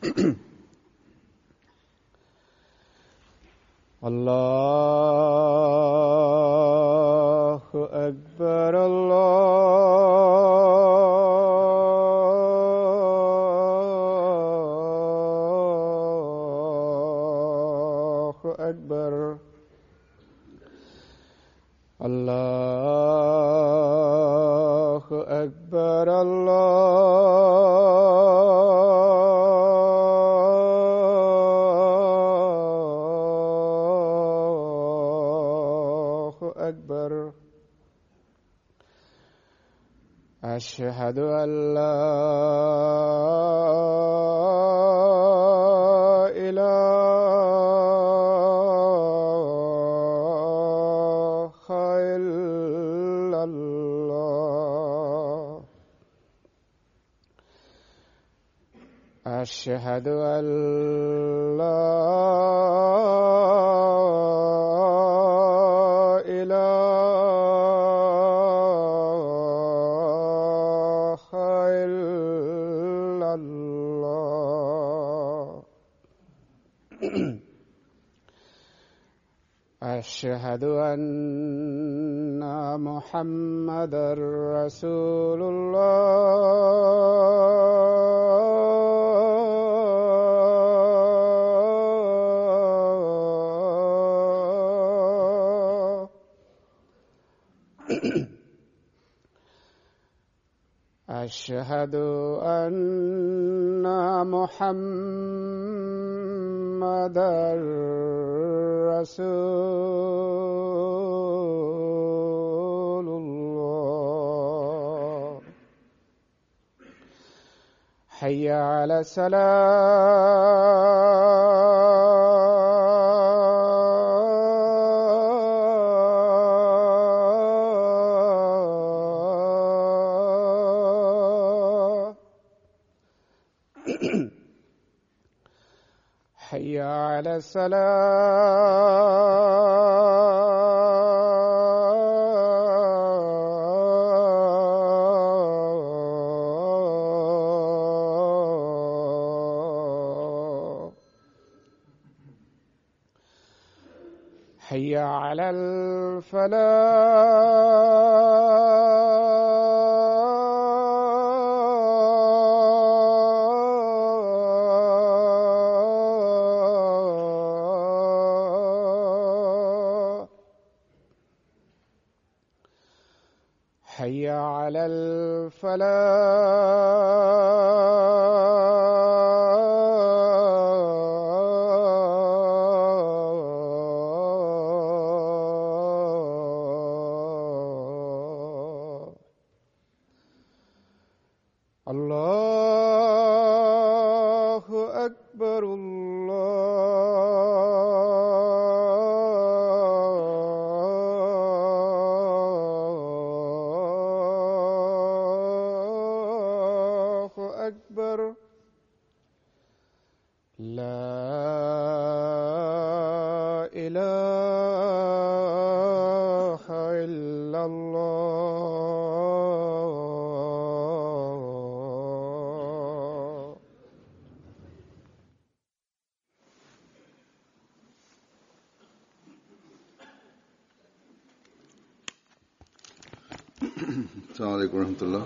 الله أكبر الله أكبر الله أكبر الله أكبر أشهد أن لا إله إلا الله أشهد أن لا إله إلا الله أشهد أن محمدا رسول الله أشهد أن محمدا رسول الله حي على السلام حي على السلام حي على الفلاح حي على الفلاح الله أكبر الله أكبر لا إله إلا الله السلام عليكم ورحمة الله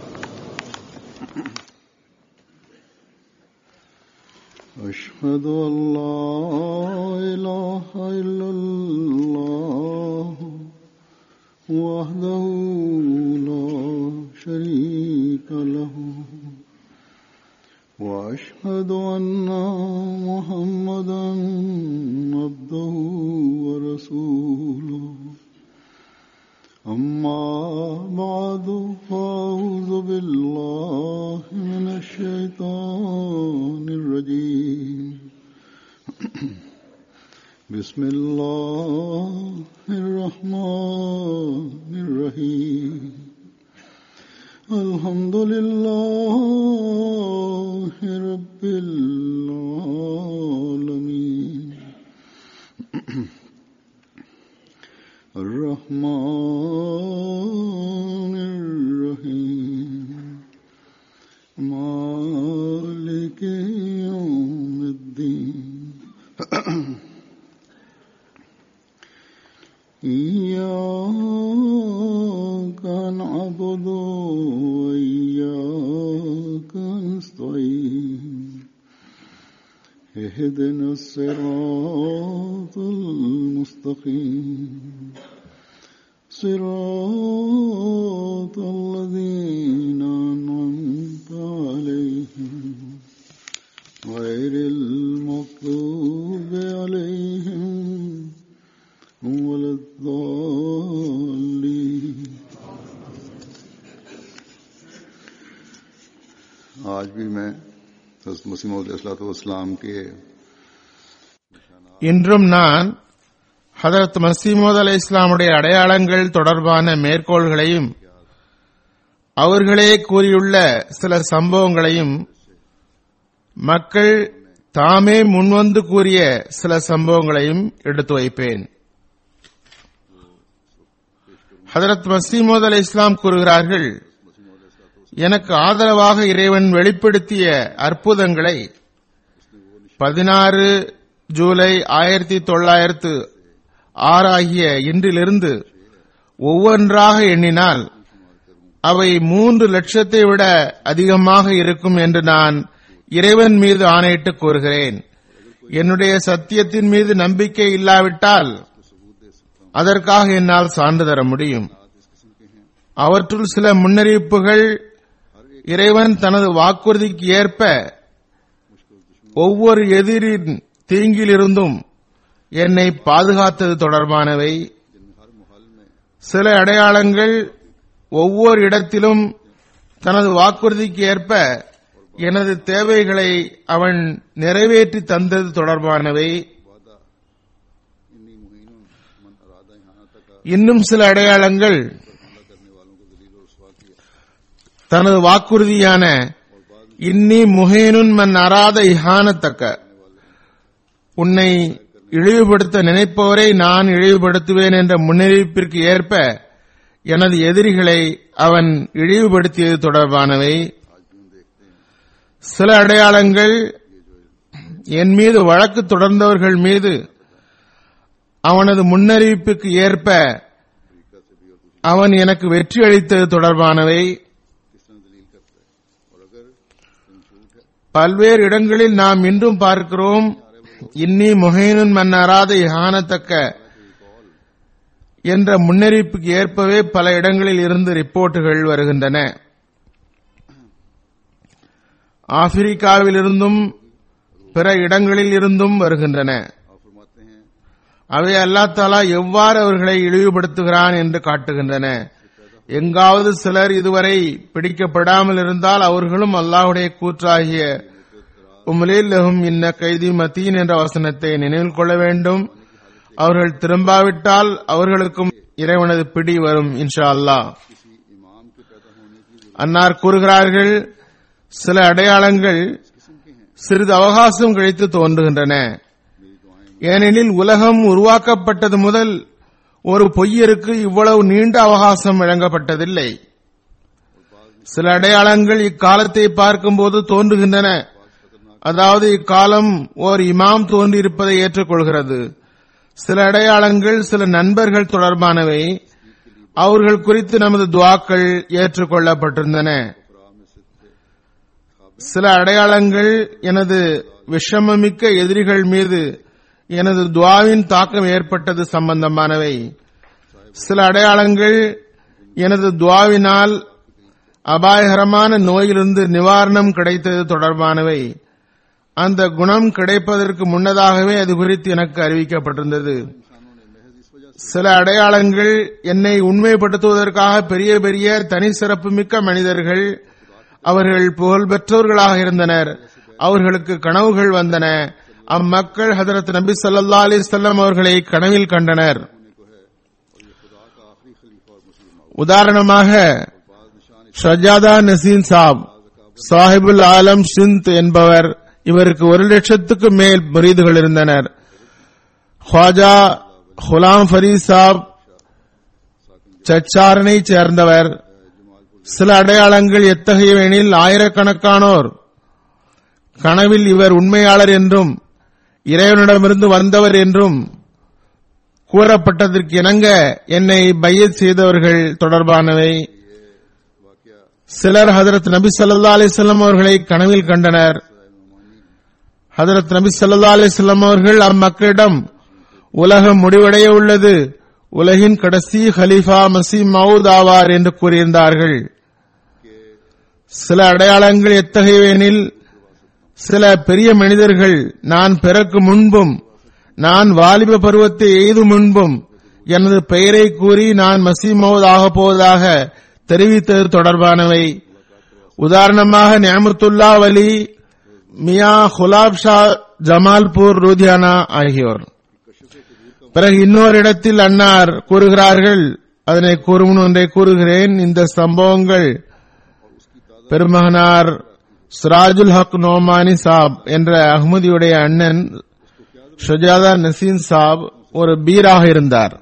أشهد أن لا إله إلا الله وحده لا شريك له وأشهد أن محمدا عبده ورسوله أما بعد فأعوذ بالله من الشيطان الرجيم بسم الله الرحمن الرحيم الحمد لله رب العالمين الرحمن الرحيم مالك يوم وإياك نستعين اهدنا الصراط المستقيم صراط الذين أنعمت عليهم غير المغضوب عليهم ولا الضالين आज भी मैं हज़रत मसीह मसीम के இன்றும் நான் ஹதரத் மசீமோத் அலை இஸ்லாமுடைய அடையாளங்கள் தொடர்பான மேற்கோள்களையும் அவர்களே கூறியுள்ள சில சம்பவங்களையும் மக்கள் தாமே முன்வந்து கூறிய சில சம்பவங்களையும் எடுத்து வைப்பேன் ஹதரத் மசீமோத் அலை இஸ்லாம் கூறுகிறார்கள் எனக்கு ஆதரவாக இறைவன் வெளிப்படுத்திய அற்புதங்களை பதினாறு ஜூலை ஆயிரத்தி தொள்ளாயிரத்து ஆறு ஆகிய இன்றிலிருந்து ஒவ்வொன்றாக எண்ணினால் அவை மூன்று லட்சத்தை விட அதிகமாக இருக்கும் என்று நான் இறைவன் மீது ஆணையிட்டு கூறுகிறேன் என்னுடைய சத்தியத்தின் மீது நம்பிக்கை இல்லாவிட்டால் அதற்காக என்னால் சான்று தர முடியும் அவற்றுள் சில முன்னறிவிப்புகள் இறைவன் தனது வாக்குறுதிக்கு ஏற்ப ஒவ்வொரு எதிரின் தீங்கிலிருந்தும் என்னை பாதுகாத்தது தொடர்பானவை சில அடையாளங்கள் ஒவ்வொரு இடத்திலும் தனது வாக்குறுதிக்கு ஏற்ப எனது தேவைகளை அவன் நிறைவேற்றி தந்தது தொடர்பானவை இன்னும் சில அடையாளங்கள் தனது வாக்குறுதியான இன்னி முஹேனுன் மன் அராத இஹானத்தக்க உன்னை இழிவுபடுத்த நினைப்பவரை நான் இழிவுபடுத்துவேன் என்ற முன்னறிவிப்பிற்கு ஏற்ப எனது எதிரிகளை அவன் இழிவுபடுத்தியது தொடர்பானவை சில அடையாளங்கள் என் மீது வழக்கு தொடர்ந்தவர்கள் மீது அவனது முன்னறிவிப்புக்கு ஏற்ப அவன் எனக்கு வெற்றி அளித்தது தொடர்பானவை பல்வேறு இடங்களில் நாம் இன்றும் பார்க்கிறோம் இன்னி முகைனுன் மன்னராத இஹானத்தக்க என்ற முன்னறிவிப்புக்கு ஏற்பவே பல இடங்களில் இருந்து ரிப்போர்ட்டுகள் வருகின்றன ஆப்பிரிக்காவிலிருந்தும் பிற இடங்களில் இருந்தும் வருகின்றன அவை அல்லா தாலா எவ்வாறு அவர்களை இழிவுபடுத்துகிறான் என்று காட்டுகின்றன எங்காவது சிலர் இதுவரை பிடிக்கப்படாமல் இருந்தால் அவர்களும் அல்லாஹுடைய கூற்றாகிய உமலில்லஹும் இன்ன கைதி மத்தீன் என்ற வசனத்தை நினைவில் கொள்ள வேண்டும் அவர்கள் திரும்பாவிட்டால் அவர்களுக்கும் இறைவனது பிடி வரும் இன்ஷா அல்லாஹ் அன்னார் கூறுகிறார்கள் சில அடையாளங்கள் சிறிது அவகாசம் கழித்து தோன்றுகின்றன ஏனெனில் உலகம் உருவாக்கப்பட்டது முதல் ஒரு பொய்யருக்கு இவ்வளவு நீண்ட அவகாசம் வழங்கப்பட்டதில்லை சில அடையாளங்கள் இக்காலத்தை பார்க்கும்போது தோன்றுகின்றன அதாவது இக்காலம் ஓர் இமாம் தோன்றியிருப்பதை ஏற்றுக்கொள்கிறது சில அடையாளங்கள் சில நண்பர்கள் தொடர்பானவை அவர்கள் குறித்து நமது துவாக்கள் ஏற்றுக்கொள்ளப்பட்டிருந்தன சில அடையாளங்கள் எனது விஷமமிக்க எதிரிகள் மீது எனது துவாவின் தாக்கம் ஏற்பட்டது சம்பந்தமானவை சில அடையாளங்கள் எனது துவாவினால் அபாயகரமான நோயிலிருந்து நிவாரணம் கிடைத்தது தொடர்பானவை அந்த குணம் கிடைப்பதற்கு முன்னதாகவே அது குறித்து எனக்கு அறிவிக்கப்பட்டிருந்தது சில அடையாளங்கள் என்னை உண்மைப்படுத்துவதற்காக பெரிய பெரிய தனி சிறப்புமிக்க மனிதர்கள் அவர்கள் புகழ்பெற்றவர்களாக இருந்தனர் அவர்களுக்கு கனவுகள் வந்தன அம்மக்கள் ஹதரத் நபி ஸல்லல்லாஹு அலைஹி வஸல்லம் அவர்களை கனவில் கண்டனர் உதாரணமாக ஷஜாதா நசீன் சாப் சாஹிபுல் ஆலம் சிந்த் என்பவர் இவருக்கு ஒரு லட்சத்துக்கு மேல் முரீதுகள் இருந்தனர் ஹ்வாஜா ஹுலாம் ஃபரீத் சாப் சச்சாரனை சேர்ந்தவர் சில அடையாளங்கள் எத்தகையவெனில் ஆயிரக்கணக்கானோர் கனவில் இவர் உண்மையாளர் என்றும் இறைவனிடமிருந்து வந்தவர் என்றும் கூறப்பட்டதற்கு இணங்க என்னை பையத் செய்தவர்கள் தொடர்பானவை சிலர் ஹதரத் நபி ஸல்லல்லாஹு அலைஹி வஸல்லம் அவர்களை கனவில் கண்டனர் ஹதரத் நபி ஸல்லல்லாஹு அலைஹி வஸல்லம் அவர்கள் அம்மக்களிடம் உலகம் முடிவடைய உள்ளது உலகின் கடைசி ஹலீஃபா மசி மவுத் ஆவார் என்று கூறியிருந்தார்கள் சில அடையாளங்கள் எத்தகையவெனில் சில பெரிய மனிதர்கள் நான் பிறக்கு முன்பும் நான் வாலிப பருவத்தை எய்தும் முன்பும் எனது பெயரை கூறி நான் மசீமௌத் ஆகப் போவதாக தெரிவித்தது தொடர்பானவை உதாரணமாக நியமத்துல்லா வலி மியா குலாப் ஷா ஜமால்பூர் ரூதியானா ஆகியோர் பிறகு இன்னொரு இடத்தில் அன்னார் கூறுகிறார்கள் அதனை கூறும் ஒன்றை கூறுகிறேன் இந்த சம்பவங்கள் பெருமகனார் சிராஜுல் ஹக் நோமானி சாப் என்ற அஹ்மதியுடைய அண்ணன் ஷுஜாதா நசீன் சாப் ஒரு பீராக இருந்தார்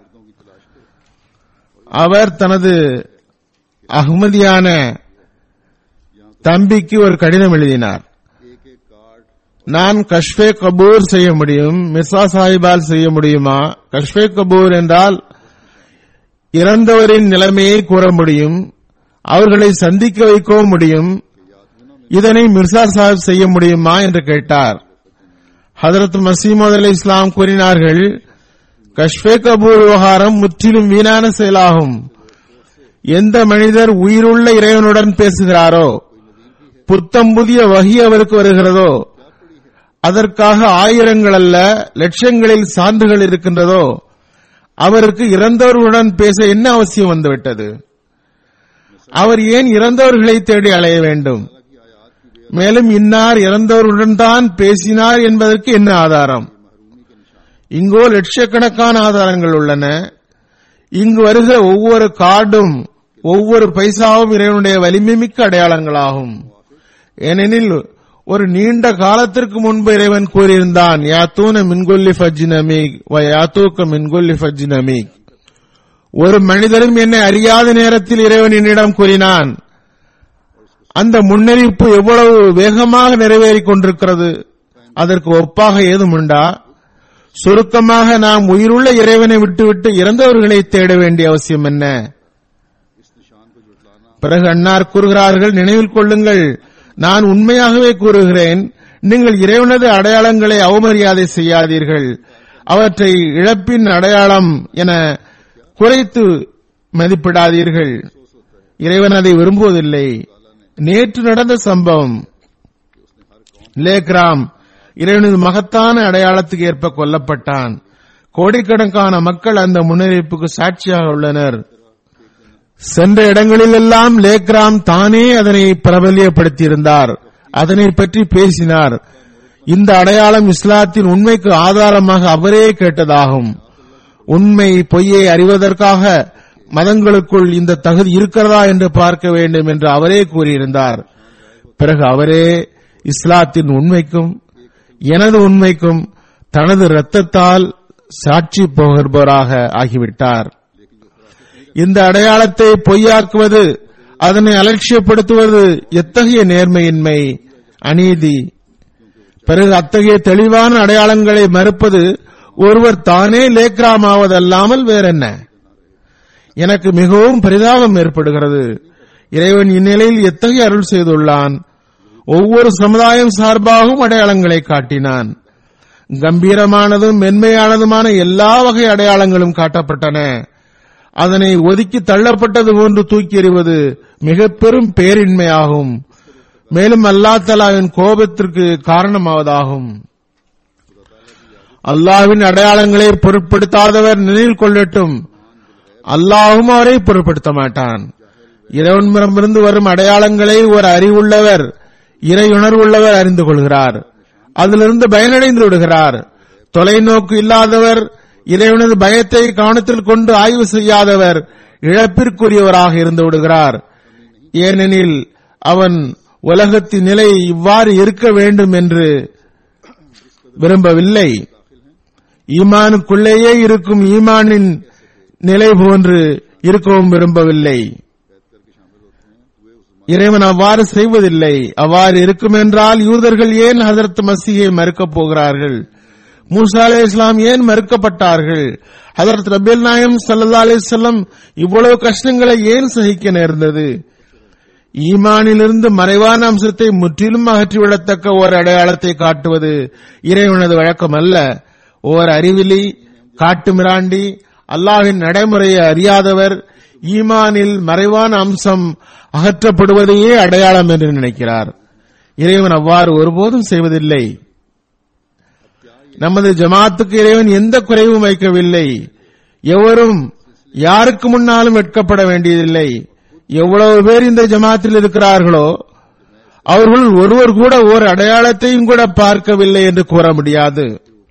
அவர் தனது அஹ்மதியான தம்பிக்கு ஒரு கடிதம் எழுதினார் நான் கஷ்பே கபூர் செய்ய முடியும் மிர்சா சாஹிபால் செய்ய முடியுமா கஷ்பே கபூர் என்றால் இறந்தவரின் நிலைமையை கூற முடியும் அவர்களை சந்திக்க வைக்கவும் முடியும் இதனை மிர்சா சாஹிப் செய்ய முடியுமா என்று கேட்டார் ஹதரத் மசீமது அலி இஸ்லாம் கூறினார்கள் கஷ்பே கபூர் விவகாரம் முற்றிலும் வீணான செயலாகும் எந்த மனிதர் உயிருள்ள இறைவனுடன் பேசுகிறாரோ புத்தம் புதிய வகி அவருக்கு வருகிறதோ அதற்காக ஆயிரங்கள் அல்ல லட்சங்களில் சான்றுகள் இருக்கின்றதோ அவருக்கு இறந்தவர்களுடன் பேச என்ன அவசியம் வந்துவிட்டது அவர் ஏன் இறந்தவர்களை தேடி அலைய வேண்டும் மேலும் இன்னார் இறந்தவர்களுடன் தான் பேசினார் என்பதற்கு என்ன ஆதாரம் இங்கோ லட்சக்கணக்கான ஆதாரங்கள் உள்ளன இங்கு வருகிற ஒவ்வொரு கார்டும் ஒவ்வொரு பைசாவும் இறைவனுடைய வலிமை மிக்க அடையாளங்களாகும் ஏனெனில் ஒரு நீண்ட காலத்திற்கு முன்பு இறைவன் கூறியிருந்தான் யாத்தூன மின்கொல்லி ஃபஜ்னமீக் வ யாத்தூக்க மின்கொல்லி ஃபஜ்னமீக் ஒரு மனிதரும் என்னை அறியாத நேரத்தில் இறைவன் என்னிடம் கூறினான் அந்த முன்னறிவிப்பு எவ்வளவு வேகமாக நிறைவேறிக் கொண்டிருக்கிறது அதற்கு ஒப்பாக ஏதும் உண்டா சுருக்கமாக நாம் உயிருள்ள இறைவனை விட்டுவிட்டு இறந்தவர்களை தேட வேண்டிய அவசியம் என்ன பிறகு அன்னார் கூறுகிறார்கள் நினைவில் கொள்ளுங்கள் நான் உண்மையாகவே கூறுகிறேன் நீங்கள் இறைவனது அடையாளங்களை அவமரியாதை செய்யாதீர்கள் அவற்றை இழப்பின் அடையாளம் என குறைத்து மதிப்பிடாதீர்கள் இறைவன் அதை விரும்புவதில்லை நேற்று நடந்த சம்பவம் லேக்ராம் இறைவனது மகத்தான அடையாளத்துக்கு ஏற்ப கொல்லப்பட்டான் கோடிக்கணக்கான மக்கள் அந்த முன்னறிவிப்புக்கு சாட்சியாக உள்ளனர் சென்ற இடங்களிலெல்லாம் லேக்ராம் தானே அதனை பிரபல்யப்படுத்தியிருந்தார் அதனை பற்றி பேசினார் இந்த அடையாளம் இஸ்லாத்தின் உண்மைக்கு ஆதாரமாக அவரே கேட்டதாகும் உண்மை பொய்யை அறிவதற்காக மதங்களுக்குள் இந்த தகுதி இருக்கிறதா என்று பார்க்க வேண்டும் என்று அவரே கூறியிருந்தார் பிறகு அவரே இஸ்லாத்தின் உண்மைக்கும் எனது உண்மைக்கும் தனது இரத்தத்தால் சாட்சி போகிறவராக ஆகிவிட்டார் இந்த அடையாளத்தை பொய்யாக்குவது அதனை அலட்சியப்படுத்துவது எத்தகைய நேர்மையின்மை அநீதி பிறகு அத்தகைய தெளிவான அடையாளங்களை மறுப்பது ஒருவர் தானே லேக்ராமாவதல்லாமல் வேறென்ன எனக்கு மிகவும் பரிதாபம் ஏற்படுகிறது இறைவன் இந்நிலையில் எத்தகைய அருள் செய்துள்ளான் ஒவ்வொரு சமுதாயம் சார்பாகவும் அடையாளங்களை காட்டினான் கம்பீரமானதும் மென்மையானதுமான எல்லா வகை அடையாளங்களும் காட்டப்பட்டன அதனை ஒதுக்கி தள்ளப்பட்டது போன்று தூக்கி எறிவது மிக பெரும் பேரின்மையாகும் மேலும் அல்லா தலாவின் கோபத்திற்கு காரணமாவதாகும் அல்லாவின் அடையாளங்களை பொருட்படுத்தாதவர் நினைவில் கொள்ளட்டும் அல்லாஹும் அவரை பொருட்படுத்த மாட்டான் இறைவனிடமிருந்து வரும் அடையாளங்களை ஒரு அறிவுள்ளவர் இறையுணர்வுள்ளவர் அறிந்து கொள்கிறார் அதிலிருந்து பயனடைந்து விடுகிறார் தொலைநோக்கு இல்லாதவர் இறைவனது பயத்தை கவனத்தில் கொண்டு ஆய்வு செய்யாதவர் இழப்பிற்குரியவராக இருந்து விடுகிறார் ஏனெனில் அவன் உலகத்தின் நிலை இவ்வாறு இருக்க வேண்டும் என்று விரும்பவில்லை ஈமானுக்குள்ளேயே இருக்கும் ஈமானின் நிலை போன்று இருக்கவும் விரும்பவில்லை இறைவன் அவ்வாறு செய்வதில்லை அவ்வாறு இருக்கும் என்றால் யூதர்கள் ஏன் ஹசரத் மசியை மறுக்கப் போகிறார்கள் மூசா அலே இஸ்லாம் ஏன் மறுக்கப்பட்டார்கள் ஹசரத் ரபேல் நாயம் சல்லா அலிசல்லம் இவ்வளவு கஷ்டங்களை ஏன் சகிக்க நேர்ந்தது ஈமானிலிருந்து மறைவான அம்சத்தை முற்றிலும் அகற்றிவிடத்தக்க ஓர் அடையாளத்தை காட்டுவது இறைவனது வழக்கம் அல்ல ஓர் அறிவிலி காட்டுமிராண்டி அல்லாஹ்வின் நடைமுறையை அறியாதவர் ஈமானில் மறைவான அம்சம் அகற்றப்படுவதையே அடையாளம் என்று நினைக்கிறார் இறைவன் அவ்வாறு ஒருபோதும் செய்வதில்லை நமது ஜமாத்துக்கு இறைவன் எந்த குறைவும் வைக்கவில்லை எவரும் யாருக்கு முன்னாலும் வெட்கப்பட வேண்டியதில்லை எவ்வளவு பேர் இந்த ஜமாத்தில் இருக்கிறார்களோ அவர்கள் ஒருவர் கூட ஓர் அடையாளத்தையும் கூட பார்க்கவில்லை என்று கூற முடியாது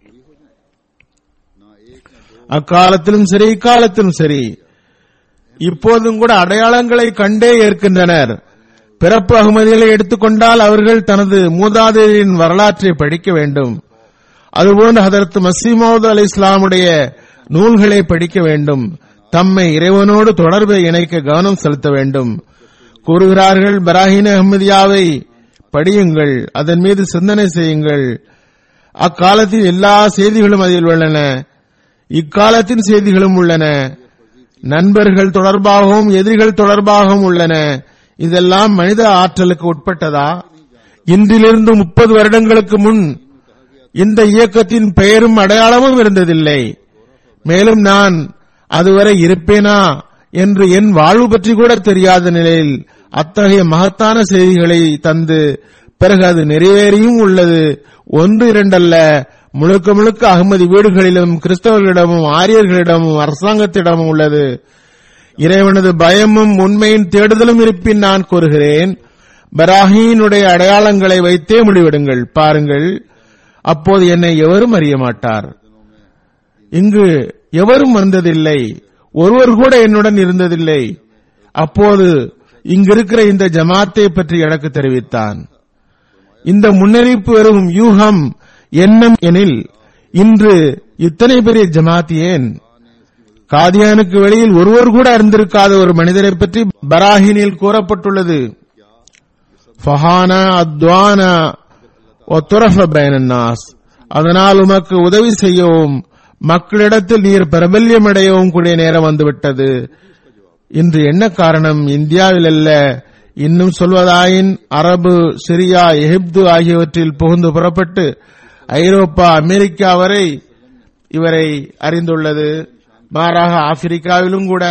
அக்காலத்திலும் சரி இக்காலத்திலும் சரி இப்போதும் கூட அடையாளங்களை கண்டே ஏற்கின்றனர் பிறப்பு அகமதிகளை எடுத்துக்கொண்டால் அவர்கள் தனது மூதாதையரின் வரலாற்றை படிக்க வேண்டும் அதுபோன்று ஹதரத் மசீமோது அலி இஸ்லாமுடைய நூல்களை படிக்க வேண்டும் தம்மை இறைவனோடு தொடர்பை இணைக்க கவனம் செலுத்த வேண்டும் கூறுகிறார்கள் பராஹின் அஹமதியாவை படியுங்கள் அதன் மீது சிந்தனை செய்யுங்கள் அக்காலத்தில் எல்லா செய்திகளும் அதில் உள்ளன இக்காலத்தின் செய்திகளும் உள்ளன நண்பர்கள் தொடர்பாகவும் எதிரிகள் தொடர்பாகவும் உள்ளன இதெல்லாம் மனித ஆற்றலுக்கு உட்பட்டதா இன்றிலிருந்து முப்பது வருடங்களுக்கு முன் இந்த இயக்கத்தின் பெயரும் அடையாளமும் இருந்ததில்லை மேலும் நான் அதுவரை இருப்பேனா என்று என் வாழ்வு பற்றி கூட தெரியாத நிலையில் அத்தகைய மகத்தான செய்திகளை தந்து பிறகு அது நிறைவேறியும் உள்ளது ஒன்று இரண்டல்ல முழுக்க முழுக்க அகமதி வீடுகளிலும் கிறிஸ்தவர்களிடமும் ஆரியர்களிடமும் அரசாங்கத்திடமும் உள்ளது இறைவனது பயமும் உண்மையின் தேடுதலும் இருப்பின் நான் கூறுகிறேன் பராஹீனுடைய அடையாளங்களை வைத்தே முடிவெடுங்கள் பாருங்கள் அப்போது என்னை எவரும் அறிய மாட்டார் இங்கு எவரும் வந்ததில்லை ஒருவர் கூட என்னுடன் இருந்ததில்லை அப்போது இங்கிருக்கிற இந்த ஜமாத்தை பற்றி எனக்கு தெரிவித்தான் இந்த முன்னறிவிப்பு வெறும் யூகம் எண்ணம் எனில் இன்று இத்தனை பெரிய ஜமாத் ஏன் காதியானுக்கு வெளியில் ஒருவர் கூட அறிந்திருக்காத ஒரு மனிதரை பற்றி பராஹினில் கூறப்பட்டுள்ளது ஃபஹானா அத்வானா ஒத்துரஃப பைனன்னாஸ் அதனால் உமக்கு உதவி செய்யவும் மக்களிடத்தில் நீர் பிரபல்யம் அடையவும் கூடிய நேரம் வந்துவிட்டது இன்று என்ன காரணம் இந்தியாவில் அல்ல இன்னும் சொல்வதாயின் அரபு சிரியா எகிப்து ஆகியவற்றில் புகுந்து புறப்பட்டு ஐரோப்பா அமெரிக்கா வரை இவரை அறிந்துள்ளது மாறாக ஆப்பிரிக்காவிலும் கூட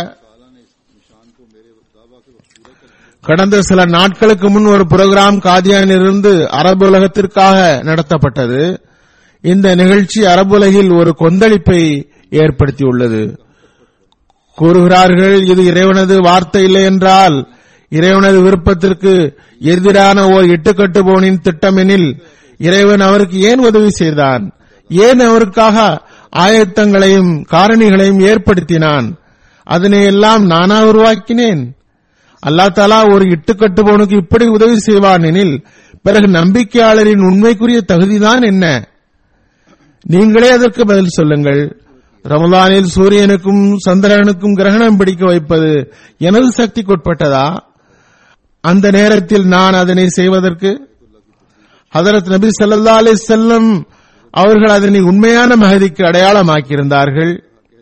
கடந்த சில நாட்களுக்கு முன் ஒரு புரோகிராம் காதியானிலிருந்து அரபு உலகத்திற்காக நடத்தப்பட்டது இந்த நிகழ்ச்சி அரபு உலகில் ஒரு கொந்தளிப்பை ஏற்படுத்தியுள்ளது கூறுகிறார்கள் இது இறைவனது வார்த்தை இல்லை என்றால் இறைவனது விருப்பத்திற்கு எதிரான ஓர் இட்டுக்கட்டுபவனின் திட்டமெனில் இறைவன் அவருக்கு ஏன் உதவி செய்தான் ஏன் அவருக்காக ஆயத்தங்களையும் காரணிகளையும் ஏற்படுத்தினான் அதனை எல்லாம் நானா உருவாக்கினேன் அல்லா தாலா ஒரு இட்டுக்கட்டுபவனுக்கு இப்படி உதவி செய்வான் எனில் பிறகு நம்பிக்கையாளரின் உண்மைக்குரிய தகுதிதான் என்ன நீங்களே அதற்கு பதில் சொல்லுங்கள் ரமலானில் சூரியனுக்கும் சந்திரனுக்கும் கிரகணம் பிடிக்க வைப்பது எனது சக்திக்குட்பட்டதா அந்த நேரத்தில் நான் அதனை செய்வதற்கு ஹதரத் நபி ஸல்லல்லாஹு அலைஹி வஸல்லம் அவர்கள் அதனை உண்மையான மகதிக்கு அடையாளமாக்கியிருந்தார்கள்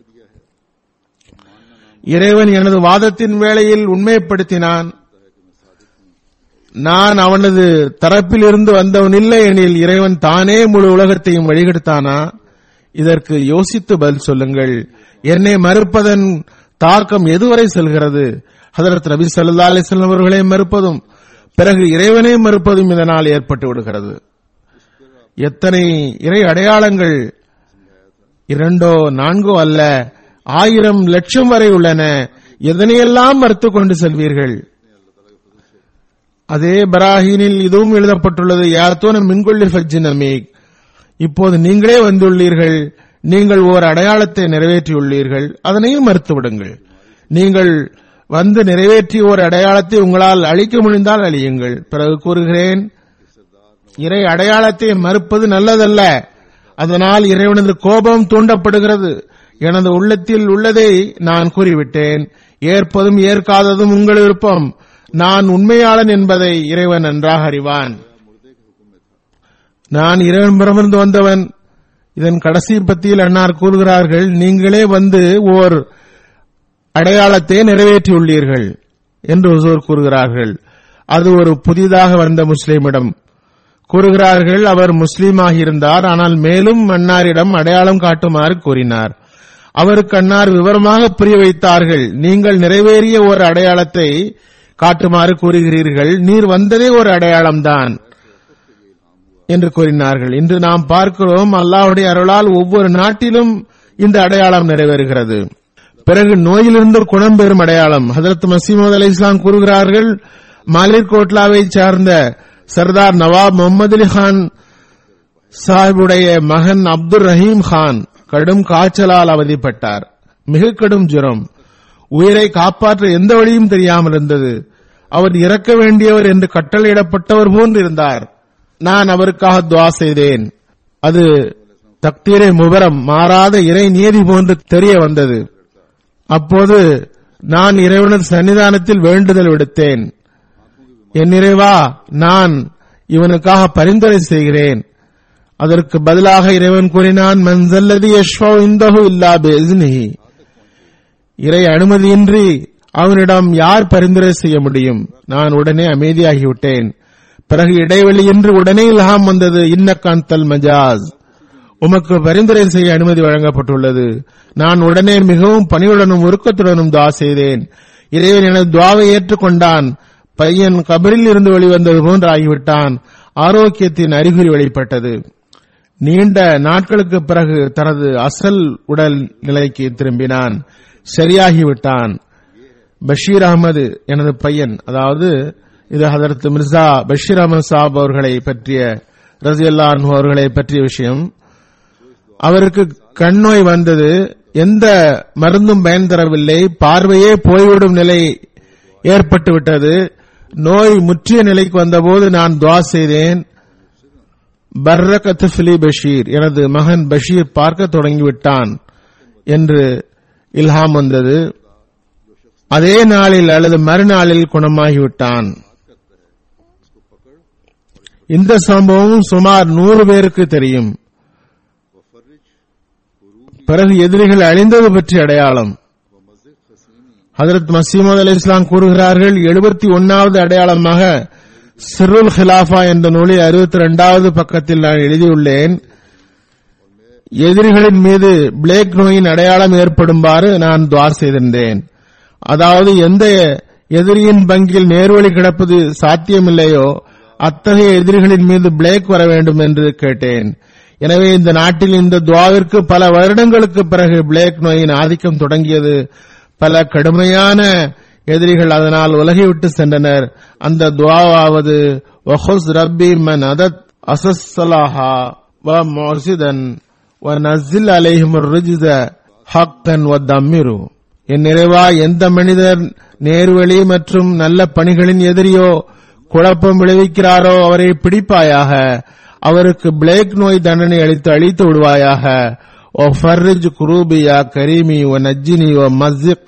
இறைவன் எனது வாதத்தின் வேளையில் உண்மைப்படுத்தினான் நான் அவனது தரப்பில் இருந்து வந்தவன் இல்லை எனில் இறைவன் தானே முழு உலகத்தையும் வழிகெடுத்தானா இதற்கு யோசித்து பதில் சொல்லுங்கள் என்னை மறுப்பதன் தாக்கம் எதுவரை செல்கிறது ஹதரத் நபி ஸல்லல்லாஹு அலைஹி வஸல்லம் அவர்களை மறுப்பதும் பிறகு இறைவனை மறுப்பதும் இதனால் ஏற்பட்டு விடுகிறது எத்தனை இறை அடையாளங்கள் இரண்டோ நான்கோ அல்ல ஆயிரம் லட்சம் வரை உள்ளன எதனையெல்லாம் மறுத்து கொண்டு செல்வீர்கள் அதே பராஹீனில் இதுவும் எழுதப்பட்டுள்ளது யாத்தோன மின்கொள்ளி ஃபஜ்ஜின் அமீக் இப்போது நீங்களே வந்துள்ளீர்கள் நீங்கள் ஓர் அடையாளத்தை நிறைவேற்றியுள்ளீர்கள் அதனையும் மறுத்து விடுங்கள் நீங்கள் வந்து நிறைவேற்றிய ஒரு அடையாளத்தை உங்களால் அழிக்க முடிந்தால் அழியுங்கள் பிறகு கூறுகிறேன் இறை அடையாளத்தை மறுப்பது நல்லதல்ல அதனால் இறைவனது கோபம் தூண்டப்படுகிறது எனது உள்ளத்தில் உள்ளதை நான் கூறிவிட்டேன் ஏற்பதும் ஏற்காததும் உங்கள் விருப்பம் நான் உண்மையாளன் என்பதை இறைவன் நன்றாக அறிவான் நான் இறைவனிடமிருந்து வந்தவன் இதன் கடைசி பத்தியில் அன்னார் கூறுகிறார்கள் நீங்களே வந்து ஓர் அடையாளத்தை நிறைவேற்றியுள்ளீர்கள் என்று ஒருவர் கூறுகிறார்கள் அது ஒரு புதிதாக வந்த முஸ்லிமிடம் கூறுகிறார்கள் அவர் முஸ்லீமாக இருந்தார் ஆனால் மேலும் அன்னாரிடம் அடையாளம் காட்டுமாறு கூறினார் அவருக்கு அன்னார் விவரமாக புரிய வைத்தார்கள் நீங்கள் நிறைவேறிய ஒரு அடையாளத்தை காட்டுமாறு கூறுகிறீர்கள் நீர் வந்ததே ஒரு அடையாளம்தான் என்று கூறினார்கள் இன்று நாம் பார்க்கிறோம் அல்லாஹ்வுடைய அருளால் ஒவ்வொரு நாட்டிலும் இந்த அடையாளம் நிறைவேறுகிறது பிறகு நோயிலிருந்து குணம் பெறும் அடையாளம் ஹதரத் மசீமது அலி இஸ்லாம் கூறுகிறார்கள் மாலிர்கோட்லாவை சார்ந்த சர்தார் நவாப் முகமது அலி கான் சாஹிபுடைய மகன் அப்துல் ரஹீம் கான் கடும் காய்ச்சலால் அவதிப்பட்டார் மிக கடும் ஜுரம் உயிரை காப்பாற்ற எந்த வழியும் தெரியாமல் இருந்தது அவர் இறக்க வேண்டியவர் என்று கட்டளையிடப்பட்டவர் போன்று இருந்தார் நான் அவருக்காக துவா செய்தேன் அது தக்தீரை முபரம் மாறாத இறை நீதி போன்று தெரிய வந்தது அப்போது நான் இறைவனது சன்னிதானத்தில் வேண்டுதல் விடுத்தேன் என் இறைவா நான் இவனுக்காக பரிந்துரை செய்கிறேன் அதற்கு பதிலாக இறைவன் கூறினான் மன்சல்லதி யஷ்வா இந்தஹு இல்லா பிஇஸ்னிஹி இறை அனுமதியின்றி அவனிடம் யார் பரிந்துரை செய்ய முடியும் நான் உடனே அமைதியாகிவிட்டேன் பிறகு இடைவெளியின்றி உடனே இல்ஹாம் வந்தது இன்னக்காந்தல் மஜாஸ் உமக்கு பரிந்துரை செய்ய அனுமதி வழங்கப்பட்டுள்ளது நான் உடனே மிகவும் பணிவுடனும் உருக்கத்துடனும் துவா செய்தேன் இறைவன் எனது துவாவை ஏற்றுக்கொண்டான் பையன் கபரில் இருந்து வெளிவந்தது போன்று ஆகிவிட்டான் ஆரோக்கியத்தின் அறிகுறி வெளிப்பட்டது நீண்ட நாட்களுக்கு பிறகு தனது அசல் உடல் நிலைக்கு திரும்பினான் சரியாகிவிட்டான் பஷீர் அகமது எனது பையன் அதாவது இது ஹதரத் மிர்சா பஷீர் அகமது சாப் அவர்களை பற்றிய ரசியல்லா அவர்களை பற்றிய விஷயம் அவருக்கு கண் நோய் வந்தது எந்த மருந்தும் பயன் தரவில்லை பார்வையே போய்விடும் நிலை ஏற்பட்டு விட்டது நோய் முற்றிய நிலைக்கு வந்தபோது நான் துவா செய்தேன் பர்ரகத் ஃபிலி பஷீர் எனது மகன் பஷீர் பார்க்க தொடங்கிவிட்டான் என்று இல்ஹாம் வந்தது அதே நாளில் அல்லது மறுநாளில் குணமாகிவிட்டான் இந்த சம்பவம் சுமார் நூறு பேருக்கு தெரியும் பிறகு எதிரிகள் அழிந்தது பற்றி அடையாளம் ஹதரத் மசீமது அலி இஸ்லாம் கூறுகிறார்கள் எழுபத்தி ஒன்னாவது அடையாளமாக சிருல் ஹிலாஃபா என்ற நூலில் அறுபத்தி இரண்டாவது பக்கத்தில் நான் எழுதியுள்ளேன் எதிரிகளின் மீது பிளேக் நோயின் அடையாளம் ஏற்படுமாறு நான் துவார் செய்திருந்தேன் அதாவது எந்த எதிரியின் பங்கில் நேர்வழி கிடப்பது சாத்தியமில்லையோ அத்தகைய எதிரிகளின் மீது பிளேக் வர வேண்டும் என்று கேட்டேன் எனவே இந்த நாட்டில் இந்த துவாவிற்கு பல வருடங்களுக்கு பிறகு பிளேக் நோயின் ஆதிக்கம் தொடங்கியது பல கடுமையான எதிரிகள் அதனால் உலகை விட்டு சென்றனர் அந்த துவாவாவது வஹுஸ் ரப்பி மன் அதத் அசஸ்ஸலாஹா வ முர்சிதன் வ நஸ்ஸில் அலைஹிம் ரிஜ்ஸ ஹக்கன் வ தம்மிரு என் நிறைவா எந்த மனிதர் நேர்வழி மற்றும் நல்ல பணிகளின் எதிரியோ குழப்பம் விளைவிக்கிறாரோ அவரை பிடிப்பாயாக அவருக்கு பிளேக் நோய் தண்டனை அளித்து அழித்து விடுவாயாக ஓ ஃபர்ரிஜ் குரூபியா கரீமி ஓ நஜ்ஜினி ஓ மஸ்ஜிக்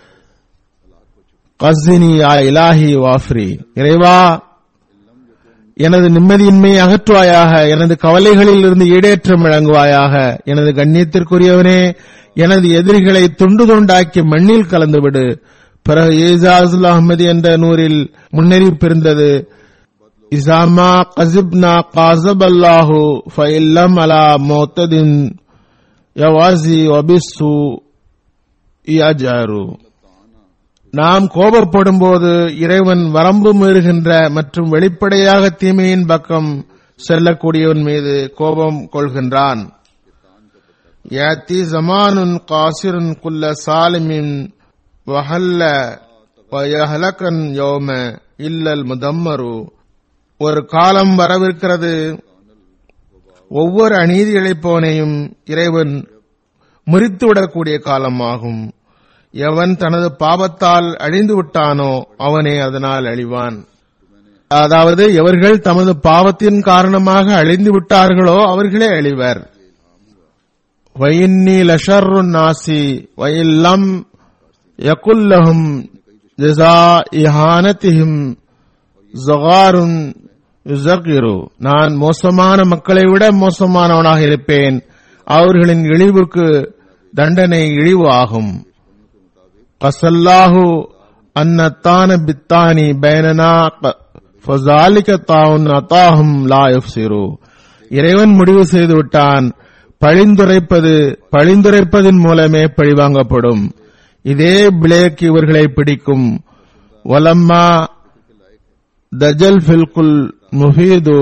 கஸ்ஸினி யா இலாஹி வாஃப்ரி இறைவா எனது நிம்மதியின்மையை அகற்றுவாயாக எனது கவலைகளில் இருந்து ஈடேற்றம் வழங்குவாயாக எனது கண்ணியத்திற்குரியவனே எனது எதிரிகளை துண்டு துண்டாக்கி மண்ணில் கலந்துவிடு பிறகு ஏசாசுல் அஹமது என்ற நூறில் முன்னறிவிப்பு இருந்தது இசாமா கசிப்னா காசப் அல்லாஹு ஃபைல்லம் அலா மோத்ததின் யவாசி வபிசு இயாஜாரு நாம் கோபப்படும் போது இறைவன் வரம்பு மீறுகின்ற மற்றும் வெளிப்படையாக தீமையின் பக்கம் செல்லக்கூடியவன் மீது கோபம் கொள்கின்றான் யாத்தி ஜமானுன் காசிருன் குல்ல சாலிமின் வஹல்ல வயஹலகன் யோம இல்லல் முதம்மரு ஒரு காலம் வரவிருக்கிறது ஒவ்வொரு அநீதி இழைப்பவனையும் இறைவன் முறித்துவிடக்கூடிய காலமாகும் எவன் தனது பாவத்தால் அழிந்து விட்டானோ அவனே அதனால் அழிவான் அதாவது எவர்கள் தமது பாவத்தின் காரணமாக அழிந்து விட்டார்களோ அவர்களே அழிவர் வயின்னி லஷர்ரு நாசி வயில்லம் யகுல்லஹும் ஜஸா இஹானத்திஹிம் ஜகாருன் யுசகிரு நான் மோசமான மக்களை விட மோசமானவனாக இருப்பேன் அவர்களின் இழிவுக்கு தண்டனை இழிவு ஆகும் கசல்லாஹு அன்னத்தான பித்தானி பைனனா فَذَلِكَ طَاعٌ أَطَاعَهُمْ لَا يُبْصِرُوا இறைவன் முடிவு செய்து விட்டான் பழிந்துரைப்பது பழிந்துரைப்பதின் மூலமே பழிவாங்கப்படும் இதே பிளேக் இவர்களை பிடிக்கும் வலம்மா दजल फिलकुल मुफीदो